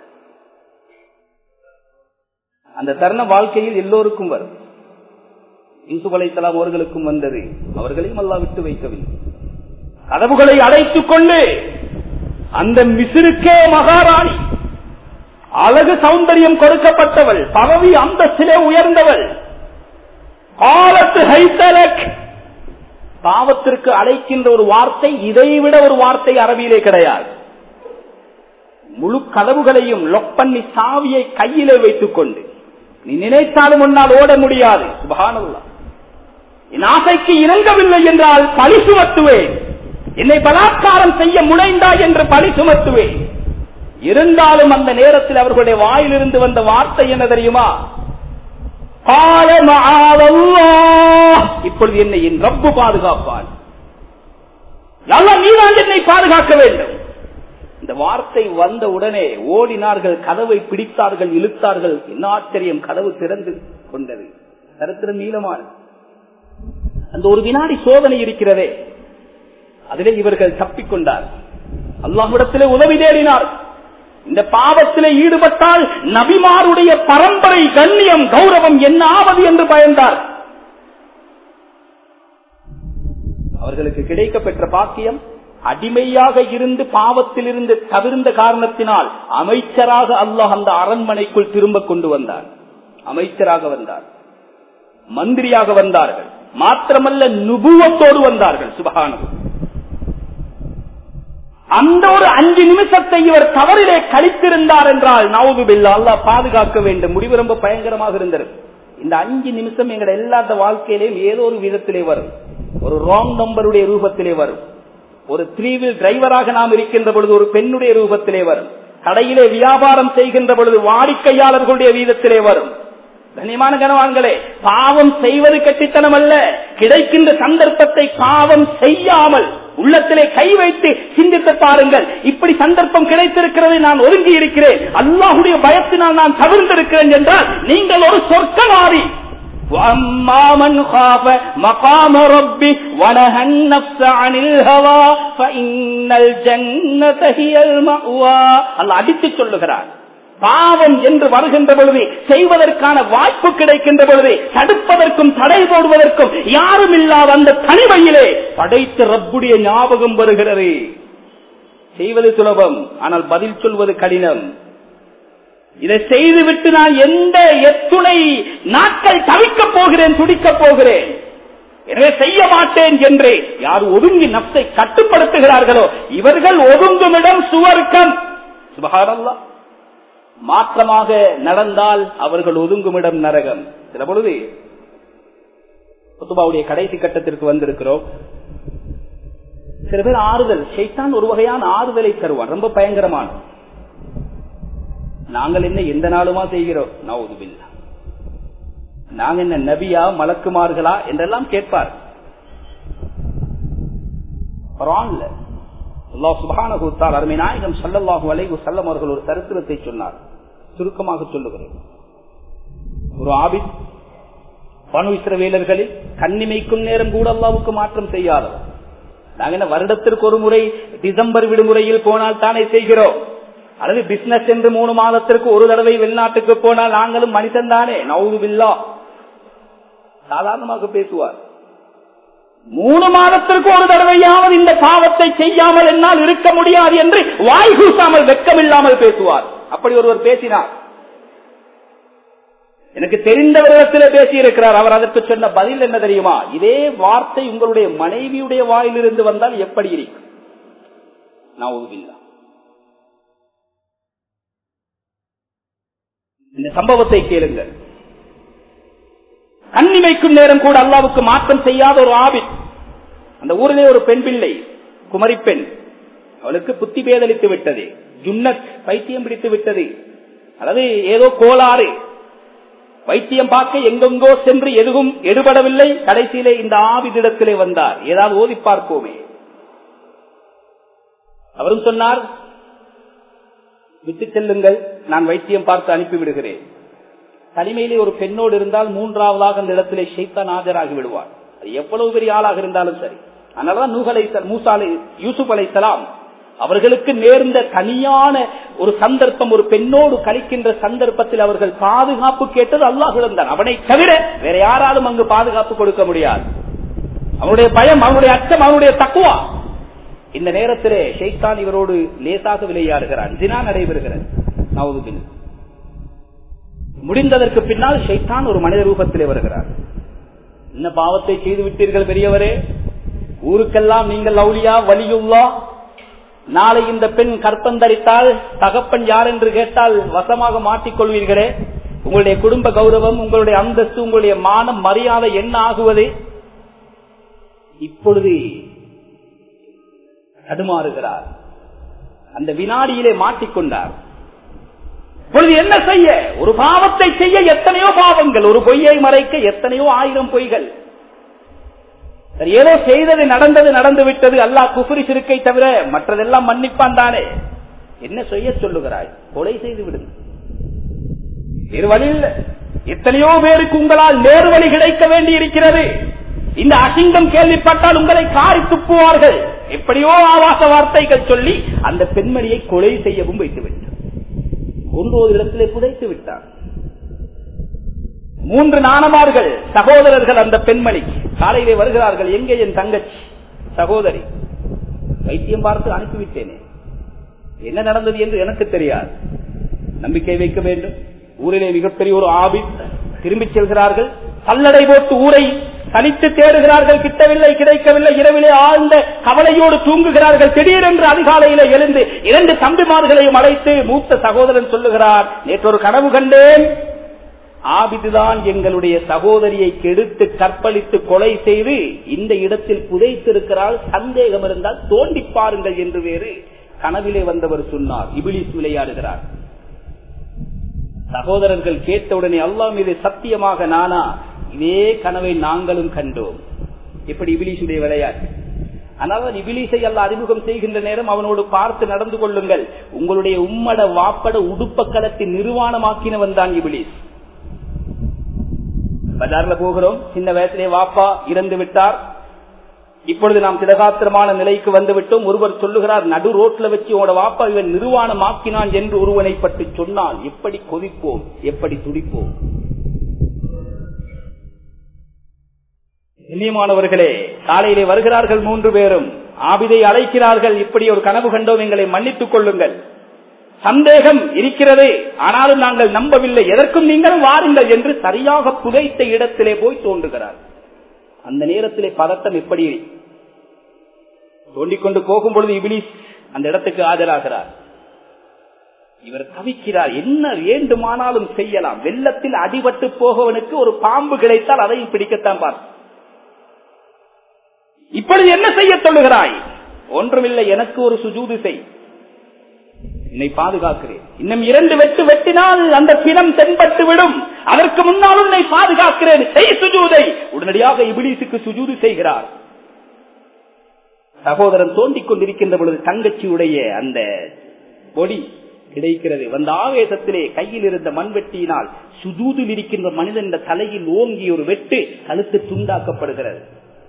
அந்த தருண வாழ்க்கையில் எல்லோருக்கும் வரும் யூசுப் அலைத்தலாம் அவர்களுக்கும் வந்தது அவர்களையும் அல்லா விட்டு வைக்கவில்லை கதவுகளை அடைத்துக் கொண்டு அந்த மிசிறுக்கே மகாராணி அழகு சௌந்தரியம் கொடுக்கப்பட்டவள் பதவி அந்தஸ்திலே உயர்ந்தவள் காலத்து ஹைத்தலக் பாவத்திற்கு அழைக்கின்ற ஒரு வார்த்தை இதைவிட ஒரு வார்த்தை அரபியிலே கிடையாது முழு கதவுகளையும் லொக் பண்ணி சாவியை கையிலே வைத்துக் கொண்டு நீ நினைத்தாலும் முன்னால் ஓட முடியாது சுபகானல்லா என் ஆசைக்கு இணங்கவில்லை என்றால் பழி சுமத்துவேன் என்னை பலாத்காரம் செய்ய முனைந்தாய் என்று பழி சுமத்துவேன் இருந்தாலும் அந்த நேரத்தில் அவர்களுடைய வாயிலிருந்து வந்த வார்த்தை என்ன தெரியுமா இப்பொழுது என்னை என் ரப்பு பாதுகாப்பான் நீதான் என்னை பாதுகாக்க வேண்டும் இந்த வார்த்தை வந்த உடனே ஓடினார்கள் கதவை பிடித்தார்கள் இழுத்தார்கள் என்ன ஆச்சரியம் கதவு திறந்து கொண்டது சரித்திரம் நீளமான அந்த ஒரு வினாடி சோதனை இருக்கிறதே அதிலே இவர்கள் தப்பிக்கொண்டார் அல்லாஹ்விடத்திலே உதவி தேடினார் இந்த பாவத்திலே ஈடுபட்டால் நபிமாருடைய பரம்பரை கண்ணியம் கௌரவம் என்ன ஆவது என்று பயந்தார் அவர்களுக்கு கிடைக்க பெற்ற பாக்கியம் அடிமையாக இருந்து பாவத்தில் இருந்து தவிர்ந்த காரணத்தினால் அமைச்சராக அல்லாஹ் அந்த அரண்மனைக்குள் திரும்ப கொண்டு வந்தார் அமைச்சராக வந்தார் மந்திரியாக வந்தார்கள் மாத்திரமல்ல நுபுவத்தோடு வந்தார்கள் சுபகானம் அந்த ஒரு அஞ்சு நிமிஷத்தை இவர் தவறிலே கழித்திருந்தார் என்றால் நவுது பில்லா அல்லா பாதுகாக்க வேண்டும் முடிவு ரொம்ப பயங்கரமாக இருந்தது இந்த அஞ்சு நிமிஷம் எங்கட எல்லாத்த வாழ்க்கையிலேயும் ஏதோ ஒரு விதத்திலே வரும் ஒரு ராங் நம்பருடைய ரூபத்திலே வரும் ஒரு த்ரீ வீல் டிரைவராக நாம் இருக்கின்ற பொழுது ஒரு பெண்ணுடைய ரூபத்திலே வரும் கடையிலே வியாபாரம் செய்கின்ற பொழுது வாடிக்கையாளர்களுடைய வீதத்திலே வரும் கனிமான கனவான்களே பாவம் செய்வது கட்டித்தனம் அல்ல கிடைக்கின்ற சந்தர்ப்பத்தை பாவம் செய்யாமல் உள்ளத்திலே கை வைத்து சிந்தித்து பாருங்கள் இப்படி சந்தர்ப்பம் கிடைத்திருக்கிறது நான் ஒதுங்கி இருக்கிறேன் அல்லாஹுடைய பயத்தினால் நான் தவிர்த்திருக்கிறேன் என்றால் நீங்கள் ஒரு சொர்க்கவாதி وأما من خاف مقام ربه ونهى النفس عن الهوى فإن الجنة هي المأوى الله அடித்து சொல்லுகிறார் பாவம் என்று வருகின்ற பொழுது செய்வதற்கான வாய்ப்பு கிடைக்கின்ற பொழுது தடுப்பதற்கும் தடை போடுவதற்கும் யாரும் இல்லாத அந்த தனிமையிலே படைத்த ரப்புடைய ஞாபகம் வருகிறது செய்வது சுலபம் ஆனால் பதில் சொல்வது கடினம் இதை செய்துவிட்டு நான் எந்த எத்துணை நாட்கள் தவிக்கப் போகிறேன் துடிக்கப் போகிறேன் எனவே செய்ய மாட்டேன் என்று யார் ஒதுங்கி நப்சை கட்டுப்படுத்துகிறார்களோ இவர்கள் ஒதுங்குமிடம் சுவர்க்கம் சுபகாரல்லா மாற்றமாக நடந்தால் அவர்கள் ஒதுங்குமிடம் நரகம் சில பொழுது குத்துபாவுடைய கடைசி கட்டத்திற்கு வந்திருக்கிறோம் சில பேர் ஆறுதல் செய்தான் ஒரு வகையான ஆறுதலை தருவான் ரொம்ப பயங்கரமான நாங்கள் என்ன எந்த நாளுமா செய்கிறோம் நவுதுபில்லா நாங்க என்ன நபியா மலக்குமார்களா என்றெல்லாம் கேட்பார் அருமை நாயகம் சல்லல்லாஹு அலைவு செல்லம் அவர்கள் ஒரு சரித்திரத்தை சொன்னார் சுருக்கமாக சொல்லுகிறேன் ஒரு ஆபித் பனு இஸ்ரவேலர்களில் கண்ணிமைக்கும் நேரம் கூட அல்லாவுக்கு மாற்றம் செய்யாதவர் நாங்க என்ன வருடத்திற்கு ஒரு முறை டிசம்பர் விடுமுறையில் போனால் தானே செய்கிறோம் அல்லது பிசினஸ் என்று மூணு மாதத்திற்கு ஒரு தடவை வெளிநாட்டுக்கு போனால் நாங்களும் மனிதன் தானே நவுதுபில்லா சாதாரணமாக பேசுவார் மூணு மாதத்திற்கு ஒரு தடவையாவது இந்த பாவத்தை செய்யாமல் என்னால் இருக்க முடியாது என்று வாய் கூசாமல் வெக்கமில்லாமல் பேசுவார் அப்படி ஒருவர் பேசினார் எனக்கு தெரிந்தவரிடத்திலே பேசியிருக்கிறார் அவர் அதற்கு சொன்ன பதில் என்ன தெரியுமா இதே வார்த்தை உங்களுடைய மனைவியுடைய வாயிலிருந்து வந்தால் எப்படி இருக்கும் நவுதுபில்லா இந்த சம்பவத்தை கேளுங்கள் கண்ணிமைக்கும் நேரம் கூட அல்லாவுக்கு மாற்றம் செய்யாத ஒரு ஆபித் அந்த ஊரிலே ஒரு பெண் பிள்ளை குமரி பெண் அவளுக்கு புத்தி பேதளித்து விட்டது ஜுன்னத் பைத்தியம் பிடித்து விட்டது அல்லது ஏதோ கோளாறு வைத்தியம் பார்க்க எங்கெங்கோ சென்று எதுவும் எடுபடவில்லை கடைசியிலே இந்த ஆவிதிடத்திலே வந்தார் ஏதாவது ஓதி பார்ப்போமே அவரும் சொன்னார் விட்டு செல்லுங்கள் நான் வைத்தியம் பார்த்து அனுப்பிவிடுகிறேன் தனிமையிலே ஒரு பெண்ணோடு இருந்தால் மூன்றாவதாக அந்த இடத்திலே ஷைத்தான் ஆஜராகி விடுவார் அது எவ்வளவு பெரிய ஆளாக இருந்தாலும் சரி அதனாலதான் நூகலை மூசாலை யூசுப் அலை சலாம் அவர்களுக்கு நேர்ந்த தனியான ஒரு சந்தர்ப்பம் ஒரு பெண்ணோடு கழிக்கின்ற சந்தர்ப்பத்தில் அவர்கள் பாதுகாப்பு கேட்டது அல்லாஹ் இருந்தான் அவனை தவிர வேற யாராலும் அங்கு பாதுகாப்பு கொடுக்க முடியாது அவனுடைய பயம் அவனுடைய அச்சம் அவனுடைய தக்குவா இந்த நேரத்திலே ஷெய்தான் இவரோடு லேசாக விளையாடுகிறான் தினா நடைபெறுகிறது நவதுபின் முடிந்ததற்கு பின்னால் ஷைத்தான் ஒரு மனித ரூபத்திலே வருகிறார் என்ன பாவத்தை செய்து விட்டீர்கள் பெரியவரே ஊருக்கெல்லாம் நீங்கள் லவுலியா வலியுள்ளா நாளை இந்த பெண் கற்பந்தரித்தால் தகப்பன் யார் என்று கேட்டால் வசமாக மாட்டிக்கொள்வீர்களே உங்களுடைய குடும்ப கௌரவம் உங்களுடைய அந்தஸ்து உங்களுடைய மானம் மரியாதை என்ன ஆகுவது இப்பொழுது தடுமாறுகிறார் அந்த வினாடியிலே மாட்டிக்கொண்டார் இப்பொழுது என்ன செய்ய ஒரு பாவத்தை செய்ய எத்தனையோ பாவங்கள் ஒரு பொய்யை மறைக்க எத்தனையோ ஆயிரம் பொய்கள் சரி ஏதோ செய்தது நடந்தது நடந்து விட்டது அல்லாஹ் குஃபுரி சிறுக்கை தவிர மற்றதெல்லாம் மன்னிப்பான் தானே என்ன செய்ய சொல்லுகிறாய் கொலை செய்து விடுங்க வேறு வழி இல்லை எத்தனையோ பேருக்கு உங்களால் நேரு வழி கிடைக்க வேண்டி இருக்கிறது இந்த அசிங்கம் கேள்விப்பட்டால் உங்களை காரி துப்புவார்கள் எப்படியோ ஆவாச வார்த்தைகள் சொல்லி அந்த பெண்மணியை கொலை செய்யவும் வைத்து விட்டார் ஒன்றோரு இடத்திலே புதைத்து விட்டார் மூன்று நாணமார்கள் சகோதரர்கள் அந்த பெண்மணிக்கு காலையிலே வருகிறார்கள் எங்கே என் தங்கச்சி சகோதரி வைத்தியம் பார்த்து அனுப்பிவிட்டேனே என்ன நடந்தது என்று எனக்கு தெரியாது நம்பிக்கை வைக்க வேண்டும் ஊரிலே மிகப்பெரிய ஒரு ஆபி திரும்பி செல்கிறார்கள் கல்லடை போட்டு ஊரை தனித்து தேடுகிறார்கள் கிட்டவில்லை கிடைக்கவில்லை இரவிலே ஆழ்ந்த கவலையோடு தூங்குகிறார்கள் திடீரென்று அதிகாலையில எழுந்து இரண்டு தம்பிமார்களையும் அழைத்து மூத்த சகோதரன் சொல்லுகிறார் நேற்று ஒரு கனவு கண்டேன் ஆபிதுதான் எங்களுடைய சகோதரியை கெடுத்து கற்பழித்து கொலை செய்து இந்த இடத்தில் புதைத்திருக்கிறாள் சந்தேகம் இருந்தால் தோண்டி பாருங்கள் என்று வேறு கனவிலே வந்தவர் சொன்னார் இபிலிஸ் விளையாடுகிறார் சகோதரர்கள் கேட்டவுடனே அல்லா மீது சத்தியமாக நானா இதே கனவை நாங்களும் கண்டோம் எப்படி இபிலிசுடைய விளையாட்டு ஆனால் இபிலிசை அல்ல அறிமுகம் செய்கின்ற நேரம் அவனோடு பார்த்து நடந்து கொள்ளுங்கள் உங்களுடைய உம்மட வாப்பட உடுப்பக்கலத்தின் நிர்வாணமாக்கினவன் தான் இபிலிஸ் பஜார்ல போகிறோம் சின்ன வயசுலே வாப்பா இறந்து விட்டார் இப்பொழுது நாம் திடகாத்திரமான நிலைக்கு வந்து விட்டோம் ஒருவர் சொல்லுகிறார் நடு ரோட்ல வச்சு உங்களோட வாப்பா இவன் நிர்வாணமாக்கினான் என்று ஒருவனை பற்றி சொன்னால் எப்படி கொதிப்போம் எப்படி துடிப்போம் கண்ணியமானவர்களே காலையிலே வருகிறார்கள் மூன்று பேரும் ஆபிதை அழைக்கிறார்கள் இப்படி ஒரு கனவு கண்டோம் எங்களை மன்னித்துக் கொள்ளுங்கள் சந்தேகம் இருக்கிறது ஆனாலும் நாங்கள் நம்பவில்லை எதற்கும் நீங்கள் வாருங்கள் என்று சரியாக புதைத்த இடத்திலே போய் தோன்றுகிறார் அந்த நேரத்திலே பதட்டம் எப்படி தோண்டிக் கொண்டு போகும் பொழுது இபிலிஸ் அந்த இடத்துக்கு ஆஜராகிறார் இவர் தவிக்கிறார் என்ன வேண்டுமானாலும் செய்யலாம் வெள்ளத்தில் அடிபட்டு போகவனுக்கு ஒரு பாம்பு கிடைத்தால் அதையும் பிடிக்கத்தான் பார் இப்பொழுது என்ன செய்ய சொல்லுகிறாய் ஒன்றுமில்லை எனக்கு ஒரு சுஜூது செய் என்னை பாதுகாக்கிறேன் இன்னும் இரண்டு வெட்டு வெட்டினால் அந்த பிணம் தென்பட்டு விடும் அதற்கு முன்னால் உன்னை பாதுகாக்கிறேன் செய் சுஜூதை உடனடியாக இபிலிசுக்கு சுஜூது செய்கிறார் சகோதரன் தோண்டிக் கொண்டிருக்கின்ற பொழுது தங்கச்சியுடைய அந்த பொடி கிடைக்கிறது வந்த ஆவேசத்திலே கையில் இருந்த மண்வெட்டியினால் சுஜூதில் இருக்கின்ற மனிதன் தலையில் ஓங்கி ஒரு வெட்டு கழுத்து துண்டாக்கப்படுகிறது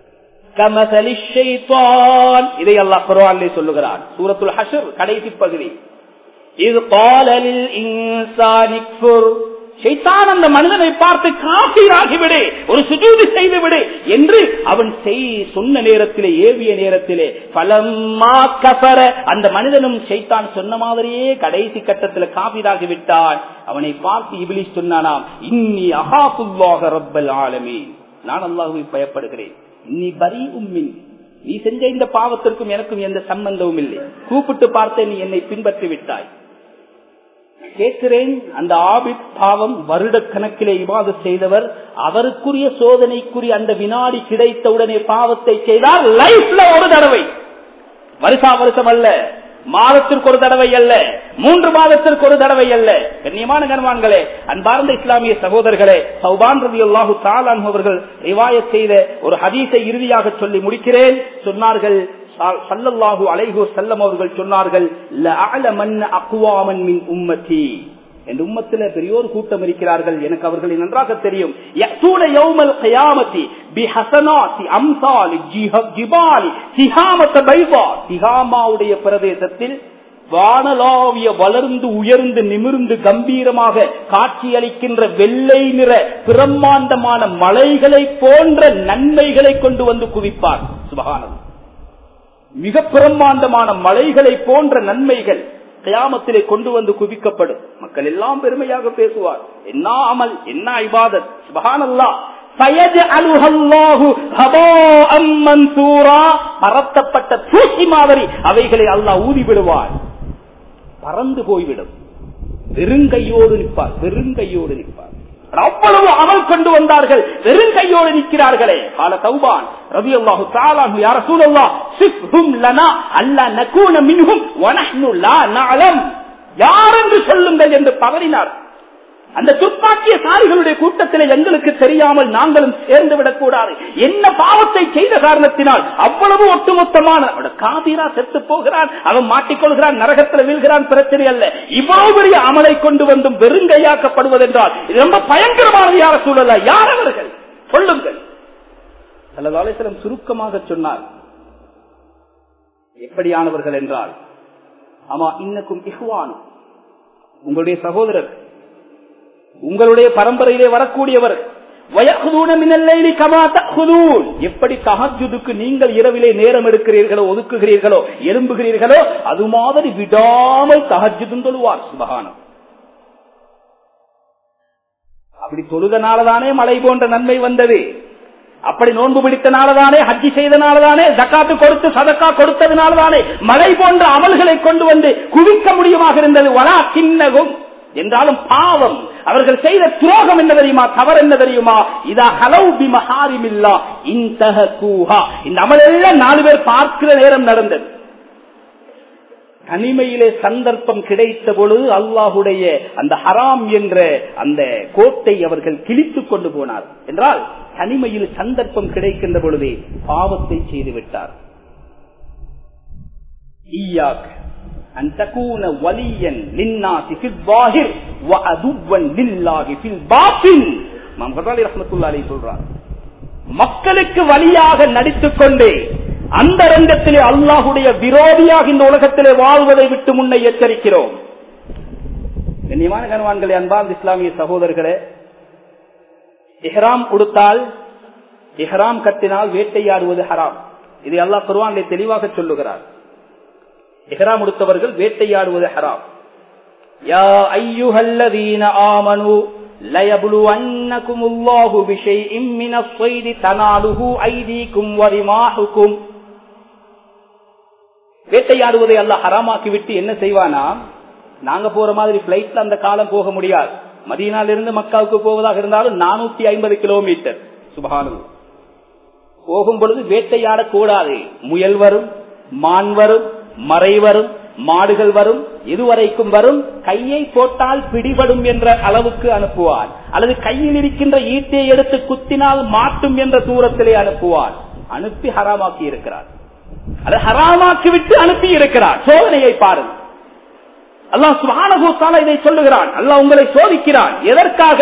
இதை அல்லாஹ் குரானிலே சொல்லுகிறான் சூரத்துல் ஹஷர் கடைசி பகுதி இது பாலலில் இன்சானிக்ஃபுர் ஷைத்தான் அந்த மனிதனை பார்த்து காபீராகிவிடு ஒரு சுஜூதி செய்து விடு என்று அவன் செய் சொன்ன நேரத்திலே ஏவிய நேரத்திலே பலம்மா கசர அந்த மனிதனும் ஷைத்தான் சொன்ன மாதிரியே கடைசி கட்டத்தில் காபீராகி விட்டான் அவனை பார்த்து இபிலிஸ் சொன்னானாம் இன்னி அகாபுல்லாக ரப்பல் ஆலமி நான் அல்லாஹுவை பயப்படுகிறேன் நீ பரி உம்மின் நீ செஞ்ச இந்த பாவத்திற்கும் எனக்கும் எந்த சம்பந்தமும் இல்லை கூப்பிட்டு பார்த்தேன் நீ என்னை பின்பற்றி விட்டாய் கேட்கிறேன் அந்த ஆபித் பாவம் வருட கணக்கிலே இவாது செய்தவர் அவருக்குரிய சோதனைக்குரிய அந்த வினாடி கிடைத்தவுடனே பாவத்தை செய்தால் லைஃப்ல ஒரு தடவை வருஷா வருஷம் அல்ல மாதத்திற்கு ஒரு தடவை அல்ல மூன்று மாதத்திற்கு ஒரு தடவை அல்ல கண்ணியமான கண்வான்களே அன்பார்ந்த இஸ்லாமிய சகோதரர்களே சௌபான் ரவி அல்லாஹு தாலான் அவர்கள் ரிவாயத் செய்த ஒரு ஹதீஸை இறுதியாக சொல்லி முடிக்கிறேன் சொன்னார்கள் சல்லல்லாஹு அலைஹு செல்லம் அவர்கள் சொன்னார்கள் அக்குவாமன் மின் உம்மத்தி என் உம்மத்தில் பெரியோர் கூட்டம் இருக்கிறார்கள் எனக்கு அவர்களை நன்றாக தெரியும் திகாமாவுடைய பிரதேசத்தில் வானலாவிய வளர்ந்து உயர்ந்து நிமிர்ந்து கம்பீரமாக காட்சியளிக்கின்ற வெள்ளை நிற பிரம்மாண்டமான மலைகளை போன்ற நன்மைகளை கொண்டு வந்து குவிப்பார் சுபகானது மிக பிரம்மாண்டமான மலைகளை போன்ற நன்மைகள் கயாமத்திலே கொண்டு வந்து குவிக்கப்படும் மக்கள் எல்லாம் பெருமையாக பேசுவார் என்ன அமல் என்ன ஐபாதத் சுபகானல்லா பரத்தப்பட்ட தூசி மாதிரி அவைகளை அல்லாஹ் ஊதி விடுவார் பறந்து போய்விடும் வெறுங்கையோடு நிற்பார் வெறுங்கையோடு நிற்பார் அவ்வளவு அமல் கொண்டு வந்தார்கள் வெறுங்கையோடு நிற்கிறார்களே கால தௌபான் ரவி அல்லாஹு தாலாஹு யார சூழல்லா சிப்ஹும் லனா அல்லா நகூன மின்ஹும் வனஹ்னு லா நஅலம் யார் என்று சொல்லுங்கள் என்று பதறினார் அந்த துப்பாக்கிய சாரிகளுடைய கூட்டத்திலே எங்களுக்கு தெரியாமல் நாங்களும் சேர்ந்து விடக்கூடாது என்ன பாவத்தை செய்த காரணத்தினால் அவ்வளவு ஒட்டுமொத்தமான காபீரா செத்து போகிறான் அவன் மாட்டிக்கொள்கிறான் நரகத்தில் வீழ்கிறான் பிரச்சனை அல்ல இவ்வளவு பெரிய அமலை கொண்டு வந்தும் வெறுங்கையாக்கப்படுவதென்றால் இது ரொம்ப பயங்கரமானது யார சூழல யார் அவர்கள் சொல்லுங்கள் அல்லதாலேசலம் சுருக்கமாக சொன்னார் எப்படியானவர்கள் என்றால் ஆமா இன்னக்கும் இஹ்வான் உங்களுடைய சகோதரர் உங்களுடைய பரம்பரையிலே வரக்கூடியவர் எப்படி தகஜுதுக்கு நீங்கள் இரவிலே நேரம் எடுக்கிறீர்களோ ஒதுக்குகிறீர்களோ எலும்புகிறீர்களோ அது மாதிரி விடாமல் தகஜுதும் தொழுவார் சுபகானம் அப்படி தொழுதனாலதானே மழை போன்ற நன்மை வந்தது அப்படி நோன்பு பிடித்தனாலதானே ஹஜ்ஜி செய்தனாலதானே ஜக்காத்து கொடுத்து சதக்கா கொடுத்ததுனாலதானே மழை போன்ற அமல்களை கொண்டு வந்து குவிக்க முடியுமாக இருந்தது வரா சின்னகும் என்றாலும் பாவம் அவர்கள் செய்த துரோகம் என்ன தெரியுமா தவறு என்ன தெரியுமா இதா ஹலவு பி மஹாரிமில்லா இன்தஹ கூஹா இந்த அமலெல்லாம் நாலு பேர் பார்க்கிற நேரம் நடந்தது தனிமையிலே சந்தர்ப்பம் கிடைத்த பொழுது அல்லாஹுடைய அந்த ஹராம் என்ற அந்த கோட்டை அவர்கள் கிழித்துக் கொண்டு போனார் என்றால் தனிமையில் சந்தர்ப்பம் கிடைக்கின்ற பொழுதே பாவத்தை செய்து விட்டார் ஈயாக் أن تكون وليا للناس في الظاهر وعدوا لله في الباطن இமாம் கசாலி ரஹ்மத்துல்லாஹி அலைஹி சொல்றார் மக்களுக்கு வழியாக நடித்துக் கொண்டே அந்த ரங்கத்திலே அல்லாஹுடைய விரோதியாக இந்த உலகத்திலே வாழ்வதை விட்டு முன்னை எச்சரிக்கிறோம் கண்ணியமான கனவான்களே அன்பார்ந்த இஸ்லாமிய சகோதரர்களே இஹ்ராம் உடுத்தால் இஹ்ராம் கட்டினால் வேட்டையாடுவது ஹராம் இது அல்லாஹ் குர்ஆனிலே தெளிவாக சொல்லுகிறார் இஹ்ராம் உடுத்தவர்கள் வேட்டையாடுவது ஹராம் யா ஐயுஹல்லதீன ஆமனு ليبلونكم الله بشيء من الصيد تناله أيديكم ورماحكم வேட்டையாடுவதை அல்ல ஹராமாக்கி விட்டு என்ன செய்வானா நாங்க போற மாதிரி பிளைட்ல அந்த காலம் போக முடியாது மதியனால இருந்து மக்காவுக்கு போவதாக இருந்தாலும் நானூத்தி ஐம்பது கிலோமீட்டர் சுபகானு போகும் பொழுது வேட்டையாடக்கூடாது முயல் வரும் மான் வரும் மறை வரும் மாடுகள் வரும் எதுவரைக்கும் வரும் கையை போட்டால் பிடிபடும் என்ற அளவுக்கு அனுப்புவார் அல்லது கையில் இருக்கின்ற ஈட்டியை எடுத்து குத்தினால் மாட்டும் என்ற தூரத்திலே அனுப்புவார் அனுப்பி ஹராமாக்கி இருக்கிறார் அது ஹராமாக்கி விட்டு அனுப்பி இருக்கிறார் சோதனையை பாருங்கள் அல்லாஹ் சுபானகூத்தால இதை சொல்லுகிறான் அல்லாஹ் உங்களை சோதிக்கிறான் எதற்காக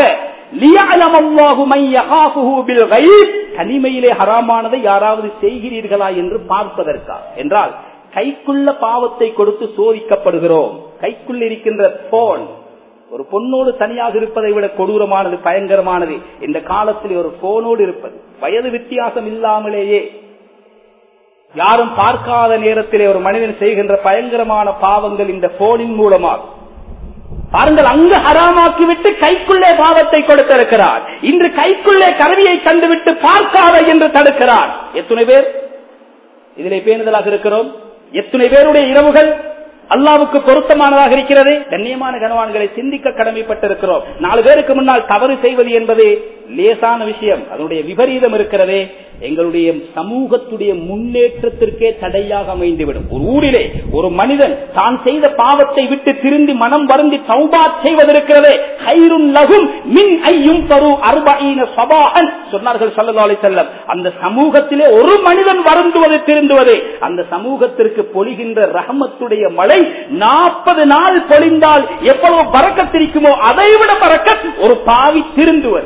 தனிமையிலே ஹராமானதை யாராவது செய்கிறீர்களா என்று பார்ப்பதற்காக என்றால் கைக்குள்ள பாவத்தை கொடுத்து சோதிக்கப்படுகிறோம் கைக்குள்ள இருக்கின்ற போன் ஒரு பொண்ணோடு தனியாக இருப்பதை விட கொடூரமானது பயங்கரமானது இந்த காலத்தில் ஒரு போனோடு இருப்பது வயது வித்தியாசம் இல்லாமலேயே யாரும் பார்க்காத நேரத்திலே ஒரு மனிதன் செய்கின்ற பயங்கரமான பாவங்கள் இந்த போனின் மூலமாக பாருங்கள் அங்கு ஹராமாக்கி விட்டு கைக்குள்ளே பாவத்தை கொடுத்திருக்கிறார் இன்று கைக்குள்ளே கருவியை கண்டுவிட்டு பார்க்காத என்று தடுக்கிறார் எத்தனை பேர் இதிலே பேணுதலாக இருக்கிறோம் எத்தனை பேருடைய இரவுகள் அல்லாவுக்கு பொருத்தமானதாக இருக்கிறது கண்ணியமான கனவான்களை சிந்திக்க கடமைப்பட்டிருக்கிறோம் நாலு பேருக்கு முன்னால் தவறு செய்வது என்பது லேசான விஷயம் அதனுடைய விபரீதம் இருக்கிறதே எங்களுடைய சமூகத்துடைய முன்னேற்றத்திற்கே தடையாக அமைந்துவிடும் ஒரு ஊரிலே ஒரு மனிதன் தான் செய்த பாவத்தை விட்டு திருந்தி மனம் வருந்தி சௌபா செய்வதற்கிறதே ஹைருன் லகும் மின் ஐயும் தரு அர்பீன சபாகன் சொன்னார்கள் சல்லா அலி செல்லம் அந்த சமூகத்திலே ஒரு மனிதன் வருந்துவது திருந்துவது அந்த சமூகத்திற்கு பொழிகின்ற ரஹமத்துடைய மழை நாற்பது நாள் பொழிந்தால் எவ்வளவு பறக்கத்திருக்குமோ அதைவிட பறக்க ஒரு பாவி திருந்துவது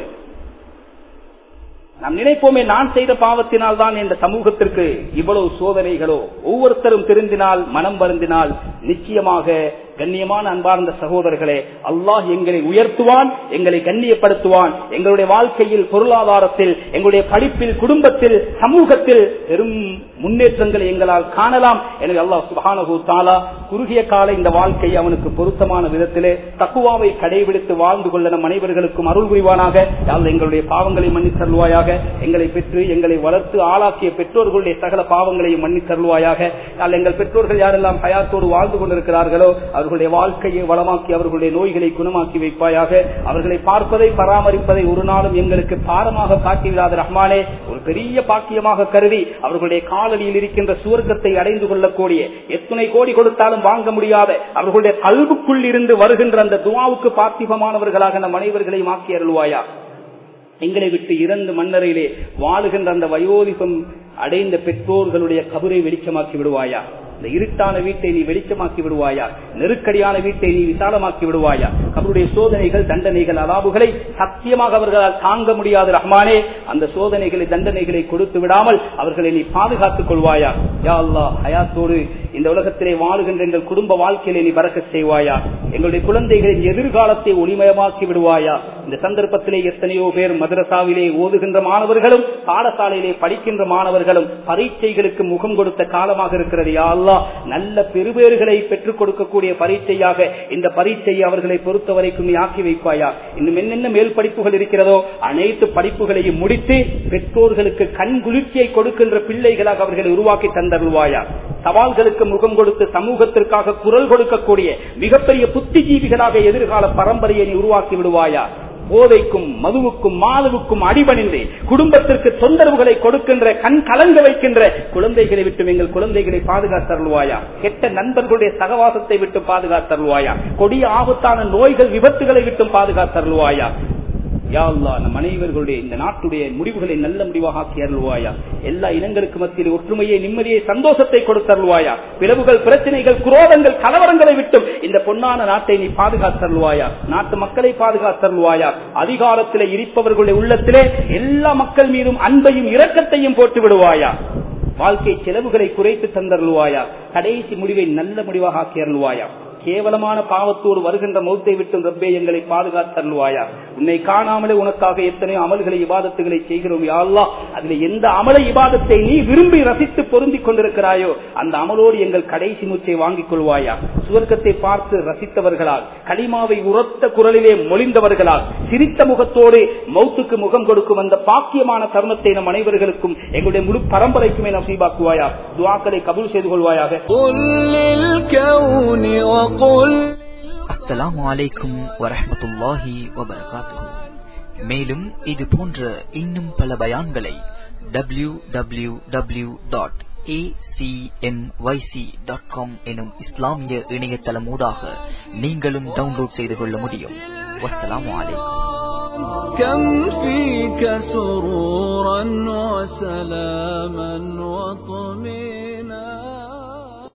நாம் நினைப்போமே நான் செய்த பாவத்தினால் தான் இந்த சமூகத்திற்கு இவ்வளவு சோதனைகளோ ஒவ்வொருத்தரும் திருந்தினால் மனம் வருந்தினால் நிச்சயமாக கண்ணியமான அன்பார்ந்த சகோதரர்களே அல்லாஹ் எங்களை உயர்த்துவான் எங்களை கண்ணியப்படுத்துவான் எங்களுடைய வாழ்க்கையில் பொருளாதாரத்தில் எங்களுடைய படிப்பில் குடும்பத்தில் சமூகத்தில் பெரும் முன்னேற்றங்களை எங்களால் காணலாம் எனவே அல்லாஹ் சுபானகு தாலா குறுகிய கால இந்த வாழ்க்கை அவனுக்கு பொருத்தமான விதத்திலே தக்குவாவை கடைபிடித்து வாழ்ந்து கொள்ள நம் அனைவர்களுக்கும் அருள் புரிவானாக யாழ் எங்களுடைய பாவங்களை மன்னித் தருவாயாக எங்களை பெற்று எங்களை வளர்த்து ஆளாக்கிய பெற்றோர்களுடைய சகல பாவங்களையும் மன்னித் தருவாயாக யாழ் எங்கள் பெற்றோர்கள் யாரெல்லாம் ஹயாத்தோடு வாழ்ந்து கொண்டிருக்கிறார்களோ அவர்களுடைய வாழ்க்கையை வளமாக்கி அவர்களுடைய நோய்களை குணமாக்கி வைப்பாயாக அவர்களை பார்ப்பதை பராமரிப்பதை ஒரு நாளும் எங்களுக்கு பாரமாக காட்டிவிடாத ரஹ்மானே ஒரு பெரிய பாக்கியமாக கருதி அவர்களுடைய காலடியில் இருக்கின்ற சுவர்க்கத்தை அடைந்து கொள்ளக்கூடிய எத்தனை கோடி கொடுத்தாலும் வாங்க முடியாத அவர்களுடைய கல்வுக்குள் இருந்து வருகின்ற அந்த துவாவுக்கு பார்த்திபமானவர்களாக நம் அனைவர்களையும் ஆக்கி அருள்வாயா எங்களை விட்டு இறந்து மன்னரையிலே வாழுகின்ற அந்த வயோதிகம் அடைந்த பெற்றோர்களுடைய கபரை வெளிச்சமாக்கி விடுவாயா இந்த இருட்டான வீட்டை நீ வெளிச்சமாக்கி விடுவாயா நெருக்கடியான வீட்டை நீ விசாலமாக்கி விடுவாயா அவருடைய சோதனைகள் தண்டனைகள் அலாபுகளை சத்தியமாக அவர்களால் தாங்க முடியாத ரஹ்மானே அந்த சோதனைகளை தண்டனைகளை கொடுத்து விடாமல் அவர்களை நீ பாதுகாத்துக் கொள்வாயா யா அல்லா ஹயாத்தோடு இந்த உலகத்திலே வாழுகின்ற எங்கள் குடும்ப வாழ்க்கையிலே நீ பறக்க செய்வாயா எங்களுடைய குழந்தைகளின் எதிர்காலத்தை ஒளிமயமாக்கி விடுவாயா இந்த சந்தர்ப்பத்திலே எத்தனையோ பேர் மதரசாவிலே ஓதுகின்ற மாணவர்களும் பாடசாலையிலே படிக்கின்ற மாணவர்களும் பரீட்சைகளுக்கு முகம் கொடுத்த காலமாக இருக்கிறது யா அல்லா நல்ல பெருபேறுகளை பெற்றுக் கொடுக்கக்கூடிய பரீட்சையாக இந்த பரீட்சையை அவர்களை பொறுத்த வரைக்கும் நீ ஆக்கி வைப்பாயா இன்னும் என்னென்ன மேல் படிப்புகள் இருக்கிறதோ அனைத்து படிப்புகளையும் முடித்து பெற்றோர்களுக்கு கண் குளிர்ச்சியை கொடுக்கின்ற பிள்ளைகளாக அவர்களை உருவாக்கி தந்தருவாயா சவால்களுக்கு முகம் கொடுத்து சமூகத்திற்காக குரல் கொடுக்கக்கூடிய மிகப்பெரிய புத்திஜீவிகளாக எதிர்கால பரம்பரையை நீ உருவாக்கி விடுவாயா போதைக்கும் மதுவுக்கும் மாதுவுக்கும் அடிபணிந்து குடும்பத்திற்கு தொந்தரவுகளை கொடுக்கின்ற கண் கலங்க வைக்கின்ற குழந்தைகளை விட்டு எங்கள் குழந்தைகளை பாதுகாத்தருள்வாயா கெட்ட நண்பர்களுடைய சகவாசத்தை விட்டு பாதுகாத்தருள்வாயா கொடிய ஆபத்தான நோய்கள் விபத்துகளை விட்டும் பாதுகாத்தருள்வாயா யா அல்லா நம் அனைவர்களுடைய இந்த நாட்டுடைய முடிவுகளை நல்ல முடிவாக ஆக்கி அருள்வாயா எல்லா இனங்களுக்கு மத்தியில் ஒற்றுமையை நிம்மதியை சந்தோஷத்தை கொடுத்தருள்வாயா பிளவுகள் பிரச்சனைகள் குரோதங்கள் கலவரங்களை விட்டும் இந்த பொன்னான நாட்டை நீ பாதுகாத்தருள்வாயா நாட்டு மக்களை பாதுகாத்தருள்வாயா அதிகாரத்திலே இருப்பவர்களுடைய உள்ளத்திலே எல்லா மக்கள் மீதும் அன்பையும் இரக்கத்தையும் போட்டு விடுவாயா வாழ்க்கை செலவுகளை குறைத்து தந்தருள்வாயா கடைசி முடிவை நல்ல முடிவாக ஆக்கி அருள்வாயா கேவலமான பாவத்தோடு வருகின்ற மௌத்தை விட்டு ரப்பே எங்களை பாதுகாத்தருள்வாயா உன்னை காணாமலே உனக்காக எத்தனையோ அமல்களை இபாதத்துகளை செய்கிறோம் யாழ்லா அதுல எந்த அமல இபாதத்தை நீ விரும்பி ரசித்து பொருந்திக் கொண்டிருக்கிறாயோ அந்த அமலோடு எங்கள் கடைசி மூச்சை வாங்கிக் கொள்வாயா சுவர்க்கத்தை பார்த்து ரசித்தவர்களால் களிமாவை உரத்த குரலிலே மொழிந்தவர்களால் சிரித்த முகத்தோடு மௌத்துக்கு முகம் கொடுக்கும் அந்த பாக்கியமான தருணத்தை நம் அனைவர்களுக்கும் எங்களுடைய முழு பரம்பரைக்குமே நசீபாக்குவாயா துவாக்களை கபூல் செய்து கொள்வாயாக அஸ்ஸலாமு அலைக்கும் வரஹமத்துல்லாஹி வபரகாத்துஹு மேலும் இது போன்ற இன்னும் பல பயான்களை W W W dot acmyc.com எனும் இஸ்லாமிய இணையதளமூடாக நீங்களும் டவுன்லோட் செய்து கொள்ள முடியும் வஸ்ஸலாமு அலைக்கும் كم فيك سرورا وسلاما وطمئنا